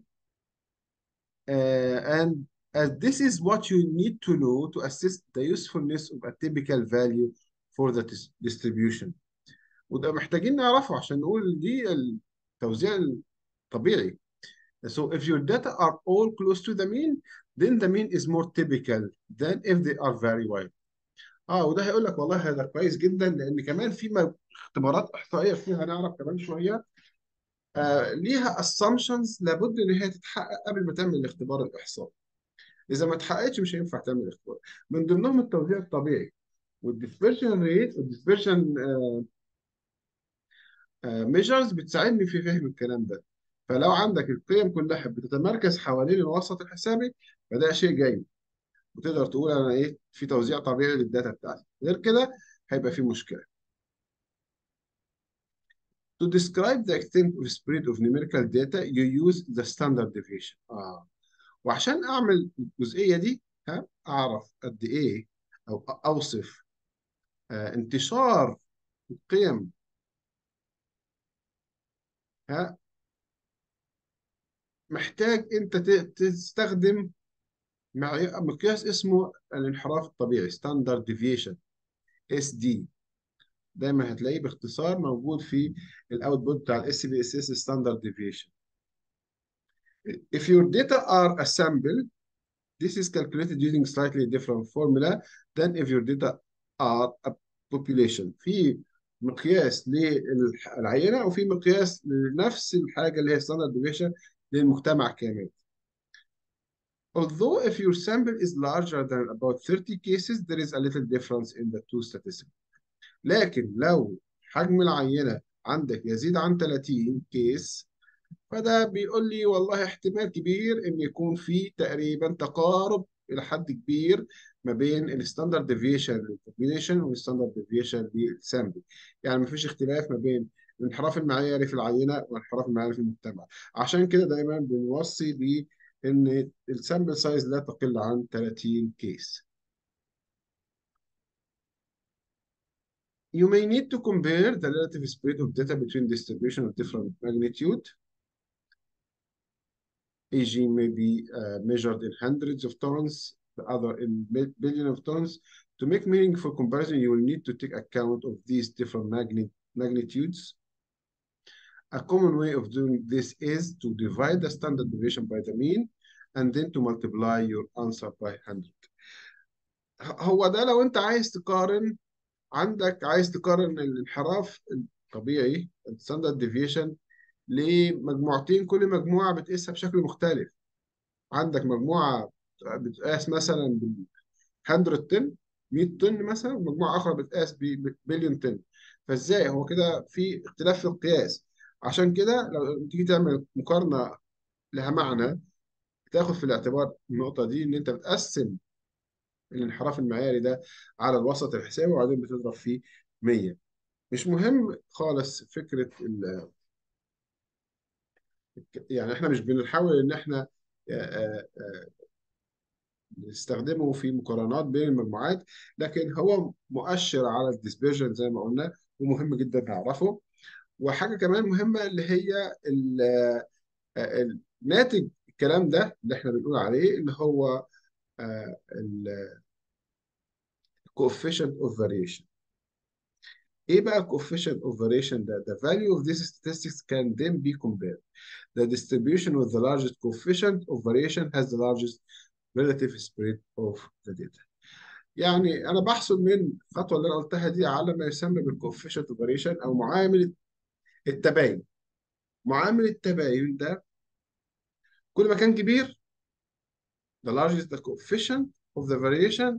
Uh, and as this is what you need to know to assess the usefulness of a typical value for the dis- distribution وده محتاجين نعرفه عشان نقول دي التوزيع الطبيعي so if your data are all close to the mean then the mean is more typical than if they are very wide اه وده هيقول لك والله هذا كويس جدا لان كمان في م- اختبارات احصائيه فيها هنعرف كمان شويه آه ليها assumptions لابد ان هي تتحقق قبل ما تعمل الاختبار الاحصائي اذا ما اتحققتش مش هينفع تعمل اختبار من ضمنهم التوزيع الطبيعي والديسبرشن ريت والديسبرشن ميجرز بتساعدني في فهم الكلام ده فلو عندك القيم كلها بتتمركز حوالين الوسط الحسابي فده شيء جيد وتقدر تقول انا ايه في توزيع طبيعي للداتا بتاعتي غير كده هيبقى في مشكله To describe the extent of spread of numerical data, you use the standard deviation. آه. وعشان أعمل الجزئية دي ها أعرف قد إيه أو أوصف آه انتشار القيم ها محتاج أنت ت- تستخدم معي- مقياس اسمه الانحراف الطبيعي standard deviation SD دايما هتلاقيه باختصار موجود في الاوتبوت بتاع الاس بي اس اس standard deviation. If your data are a sample This is calculated using slightly different formula than if your data are a population. في مقياس للعينة وفي مقياس لنفس الحاجة اللي هي standard deviation للمجتمع كامل. Although if your sample is larger than about 30 cases, there is a little difference in the two statistics. لكن لو حجم العينة عندك يزيد عن 30 كيس فده بيقول لي والله احتمال كبير ان يكون في تقريبا تقارب الى حد كبير ما بين الستاندرد ديفيشن للبوبيليشن والستاندرد ديفيشن للسامبل يعني ما فيش اختلاف ما بين الانحراف المعياري في العينه والانحراف المعياري في المجتمع عشان كده دايما بنوصي بان السامبل سايز لا تقل عن 30 كيس You may need to compare the relative spread of data between distribution of different magnitude AG may be uh, measured in hundreds of tons, the other in bi- billion of tons. To make meaningful comparison, you will need to take account of these different magni- magnitudes. A common way of doing this is to divide the standard deviation by the mean and then to multiply your answer by 100. ه- هو ده لو انت عايز تقارن عندك عايز تقارن الانحراف الطبيعي الستاندرد ديفيشن لمجموعتين كل مجموعة بتقيسها بشكل مختلف عندك مجموعة بتقاس مثلا بال 100 طن 100 طن مثلا ومجموعة أخرى بتقاس ببليون طن فإزاي هو كده في اختلاف في القياس عشان كده لو تيجي تعمل مقارنة لها معنى تاخد في الاعتبار النقطة دي إن أنت بتقسم الانحراف المعياري ده على الوسط الحسابي وبعدين بتضرب فيه 100 مش مهم خالص فكرة ال يعني احنا مش بنحاول ان احنا آه، آه، نستخدمه في مقارنات بين المجموعات لكن هو مؤشر على الديسبرجن زي ما قلنا ومهم جدا نعرفه وحاجة كمان مهمة اللي هي ال- آه، الناتج الكلام ده اللي احنا بنقول عليه اللي هو ال coefficient of variation ايه بقى coefficient of variation ده the value of these statistics can then be compared the distribution with the largest coefficient of variation has the largest relative spread of the data يعني انا بحصل من الخطوه اللي انا قلتها دي على ما يسمى بالكوفيشنت اوف فاريشن او معامل التباين معامل التباين ده كل ما كان كبير the largest the coefficient of the variation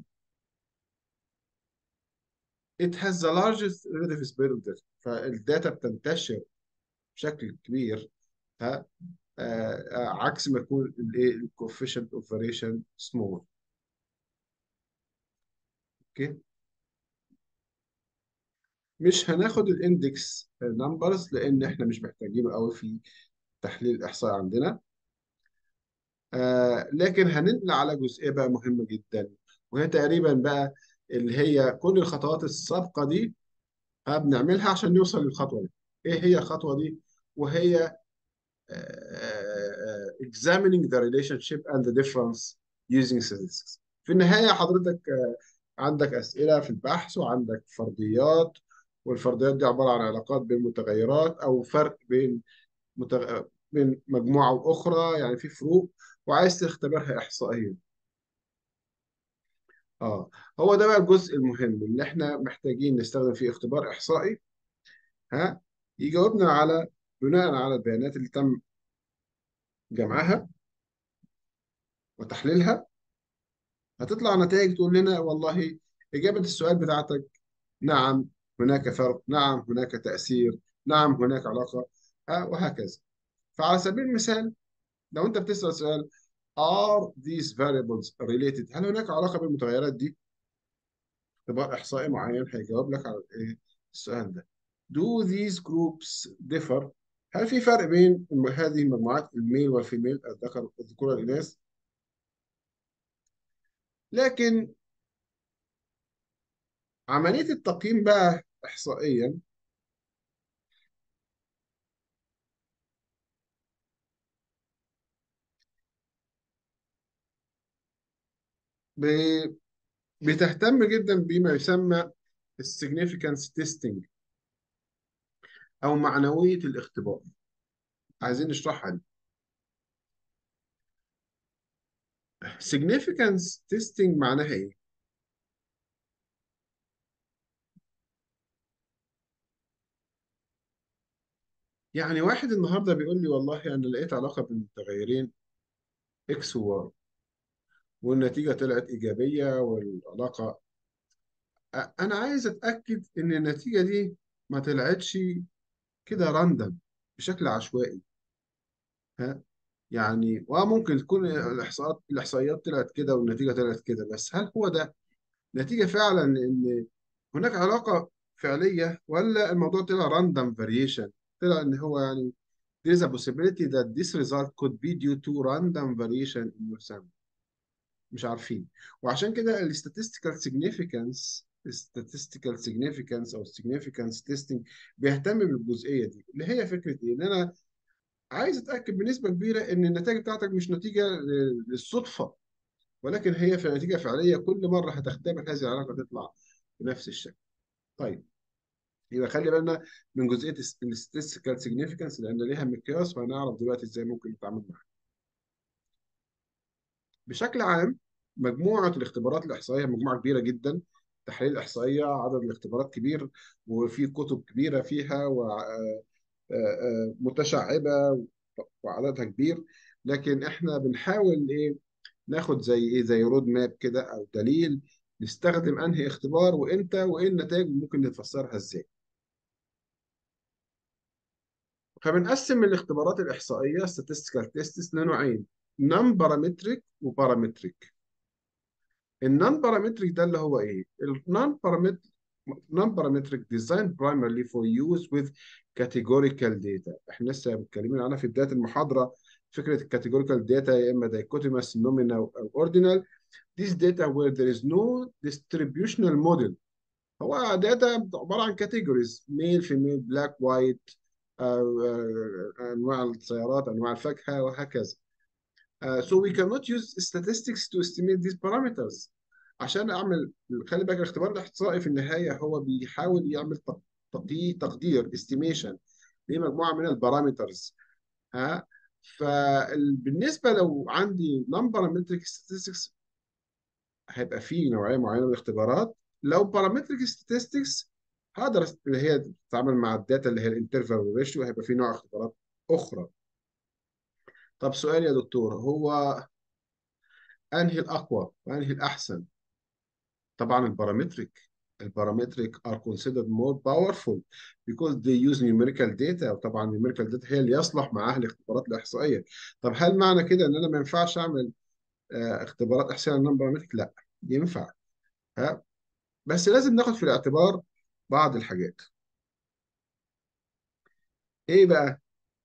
it has the largest relative spread of data فالداتا بتنتشر بشكل كبير ها آه آه عكس ما يكون الايه الكوفيشنت اوف فاريشن سمول اوكي مش هناخد الاندكس نمبرز لان احنا مش محتاجينه قوي في تحليل الاحصاء عندنا آه لكن هننقل على جزئيه بقى مهمه جدا وهي تقريبا بقى اللي هي كل الخطوات السابقه دي ها بنعملها عشان نوصل للخطوه دي ايه هي الخطوه دي وهي آه examining the relationship and the difference using statistics في النهايه حضرتك آه عندك اسئله في البحث وعندك فرضيات والفرضيات دي عباره عن علاقات بين متغيرات او فرق بين متغ... بين مجموعه واخرى يعني في فروق وعايز تختبرها احصائيا اه هو ده بقى الجزء المهم اللي احنا محتاجين نستخدم فيه اختبار احصائي ها يجاوبنا على بناء على البيانات اللي تم جمعها وتحليلها هتطلع نتائج تقول لنا والله إجابة السؤال بتاعتك نعم هناك فرق نعم هناك تأثير نعم هناك علاقة ها وهكذا فعلى سبيل المثال لو أنت بتسأل سؤال are these variables related هل هناك علاقة بين المتغيرات دي؟ اختبار إحصائي معين هيجاوب لك على إيه السؤال ده do these groups differ هل في فرق بين هذه المجموعات الميل والفيميل الذكر الذكور والإناث؟ لكن عملية التقييم بقى إحصائيا بتهتم جدا بما يسمى السيجنيفيكانس تيستنج أو معنوية الاختبار عايزين نشرحها دي significance testing معناها ايه؟ يعني واحد النهارده بيقول لي والله انا لقيت علاقه بين المتغيرين اكس وواي والنتيجه طلعت ايجابيه والعلاقه انا عايز اتاكد ان النتيجه دي ما طلعتش كده راندم بشكل عشوائي ها يعني وممكن تكون الاحصاءات الاحصائيات طلعت كده والنتيجه طلعت كده بس هل هو ده نتيجه فعلا ان هناك علاقه فعليه ولا الموضوع طلع راندم فاريشن طلع ان هو يعني there is a possibility that this result could be due to random variation in your sample مش عارفين وعشان كده ال statistical significance statistical significance او significance testing بيهتم بالجزئيه دي اللي هي فكره ايه؟ ان انا عايز اتاكد بنسبه كبيره ان النتائج بتاعتك مش نتيجه للصدفه ولكن هي في نتيجه فعليه كل مره هتختبر هذه العلاقه تطلع بنفس الشكل. طيب يبقى خلي بالنا من جزئيه الستاتستيكال سيجنيفيكانس لان ليها مقياس وهنعرف دلوقتي ازاي ممكن نتعامل معاها. بشكل عام مجموعه الاختبارات الاحصائيه مجموعه كبيره جدا تحليل الاحصائيه عدد الاختبارات كبير وفي كتب كبيره فيها ومتشعبه وعددها كبير لكن احنا بنحاول ايه ناخد زي ايه زي رود ماب كده او دليل نستخدم انهي اختبار وامتى وايه النتائج ممكن نتفسرها ازاي فبنقسم الاختبارات الاحصائيه statistical tests لنوعين نون بارامتريك وبارامتريك النون بارامتريك ده اللي هو ايه النون بارامتريك non parametric design primarily for use with categorical data احنا لسه متكلمين عنها في بدايه المحاضره فكره الكاتيجوريكال داتا يا اما dichotomous nominal او ordinal this data where there is no distributional model هو داتا عباره عن categories male female black white انواع السيارات انواع الفاكهه وهكذا uh, so we cannot use statistics to estimate these parameters عشان اعمل خلي بالك الاختبار الاحصائي في النهايه هو بيحاول يعمل دي تقدير استيميشن لمجموعه من البارامترز ها فبالنسبه لو عندي نون بارامتريك statistics هيبقى فيه نوعيه معينه من الاختبارات لو بارامتريك statistics هقدر أست- اللي هي تتعامل مع الداتا اللي هي الانترفال والريشيو هيبقى فيه نوع اختبارات اخرى طب سؤال يا دكتور هو انهي الاقوى وانهي الاحسن طبعا البارامتريك البارامتريك are considered more powerful because they use numerical data وطبعا numerical data هي اللي يصلح معاها الاختبارات الاحصائيه طب هل معنى كده ان انا ما ينفعش اعمل آه، اختبارات احصائيه نون بارامتريك لا ينفع ها بس لازم ناخد في الاعتبار بعض الحاجات ايه بقى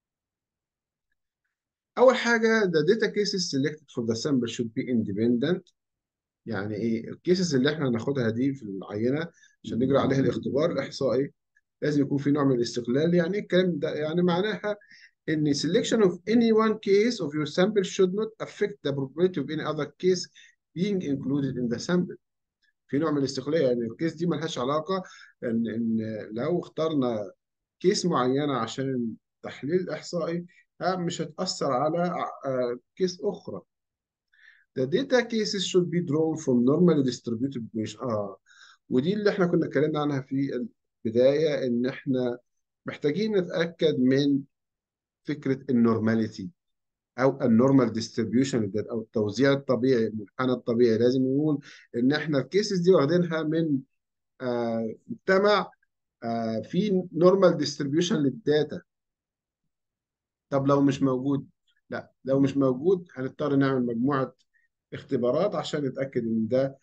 اول حاجه the data cases selected for the sample should be independent يعني ايه الكيسز اللي احنا هناخدها دي في العينه عشان نجري عليها الاختبار الاحصائي لازم يكون في نوع من الاستقلال يعني ايه الكلام ده يعني معناها ان selection of any one case of your sample should not affect the probability of any other case being included in the sample في نوع من الاستقلاليه يعني الكيس دي ملهاش علاقه ان ان لو اخترنا كيس معينه عشان التحليل الاحصائي ها مش هتاثر على آه، كيس اخرى The data cases should be drawn from normally distributed مش اه ودي اللي احنا كنا اتكلمنا عنها في البدايه ان احنا محتاجين نتاكد من فكره النورماليتي او النورمال ديستريبيوشن او التوزيع الطبيعي المنحنى الطبيعي لازم نقول ان احنا الكيسز دي واخدينها من آه مجتمع آه في نورمال ديستريبيوشن للداتا طب لو مش موجود لا لو مش موجود هنضطر نعمل مجموعه اختبارات عشان نتاكد ان ده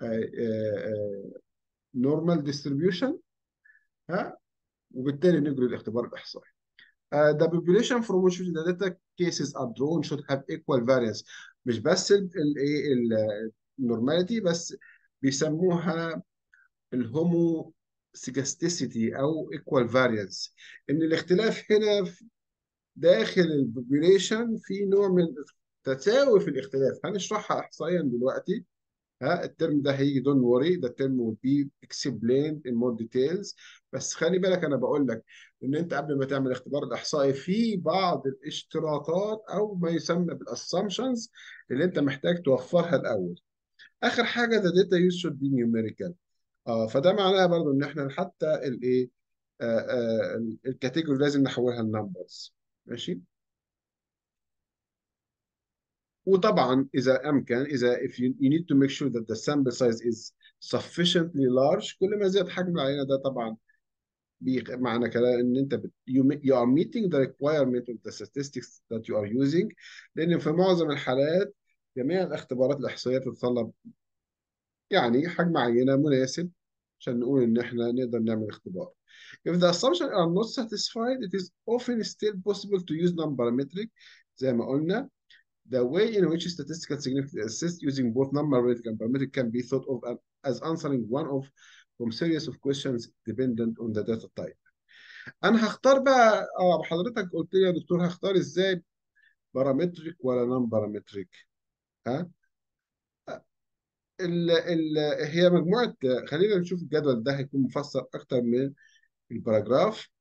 نورمال ديستريبيوشن ها وبالتالي نجري الاختبار الاحصائي Uh, the population from which the data cases are drawn should have equal variance مش بس الايه النورماليتي بس بيسموها الهومو سيجاستيسيتي او equal variance ان الاختلاف هنا في داخل البوبوليشن في نوع من تساوي في الاختلاف هنشرحها احصائيا دلوقتي ها الترم ده هيجي دون وري ده الترم will be explained in more details بس خلي بالك انا بقول لك ان انت قبل ما تعمل اختبار الاحصائي في بعض الاشتراطات او ما يسمى بالاسامبشنز اللي انت محتاج توفرها الاول اخر حاجه the data use should be numerical اه فده معناه برضو ان احنا حتى الايه آه آه الكاتيجوري لازم نحولها لنمبرز ماشي وطبعا اذا امكن اذا if you, you need to make sure that the sample size is sufficiently large كل ما زاد حجم العينه ده طبعا بيخ- معنى كده ان انت بت, you, ma- you are meeting the requirement of the statistics that you are using لان في معظم الحالات جميع الاختبارات الاحصائيه تتطلب يعني حجم عينه مناسب عشان نقول ان احنا نقدر نعمل اختبار. If the assumptions are not satisfied, it is often still possible to use non-parametric زي ما قلنا The way in which statistical significance is assessed using both numeric and parametric can be thought of as answering one of from series of questions dependent on the data type. أنا هختار بقى اه حضرتك قلت لي يا دكتور هختار ازاي بارامتريك ولا نون بارامتريك ها ال ال هي مجموعة خلينا نشوف الجدول ده هيكون مفسر أكتر من الباراجراف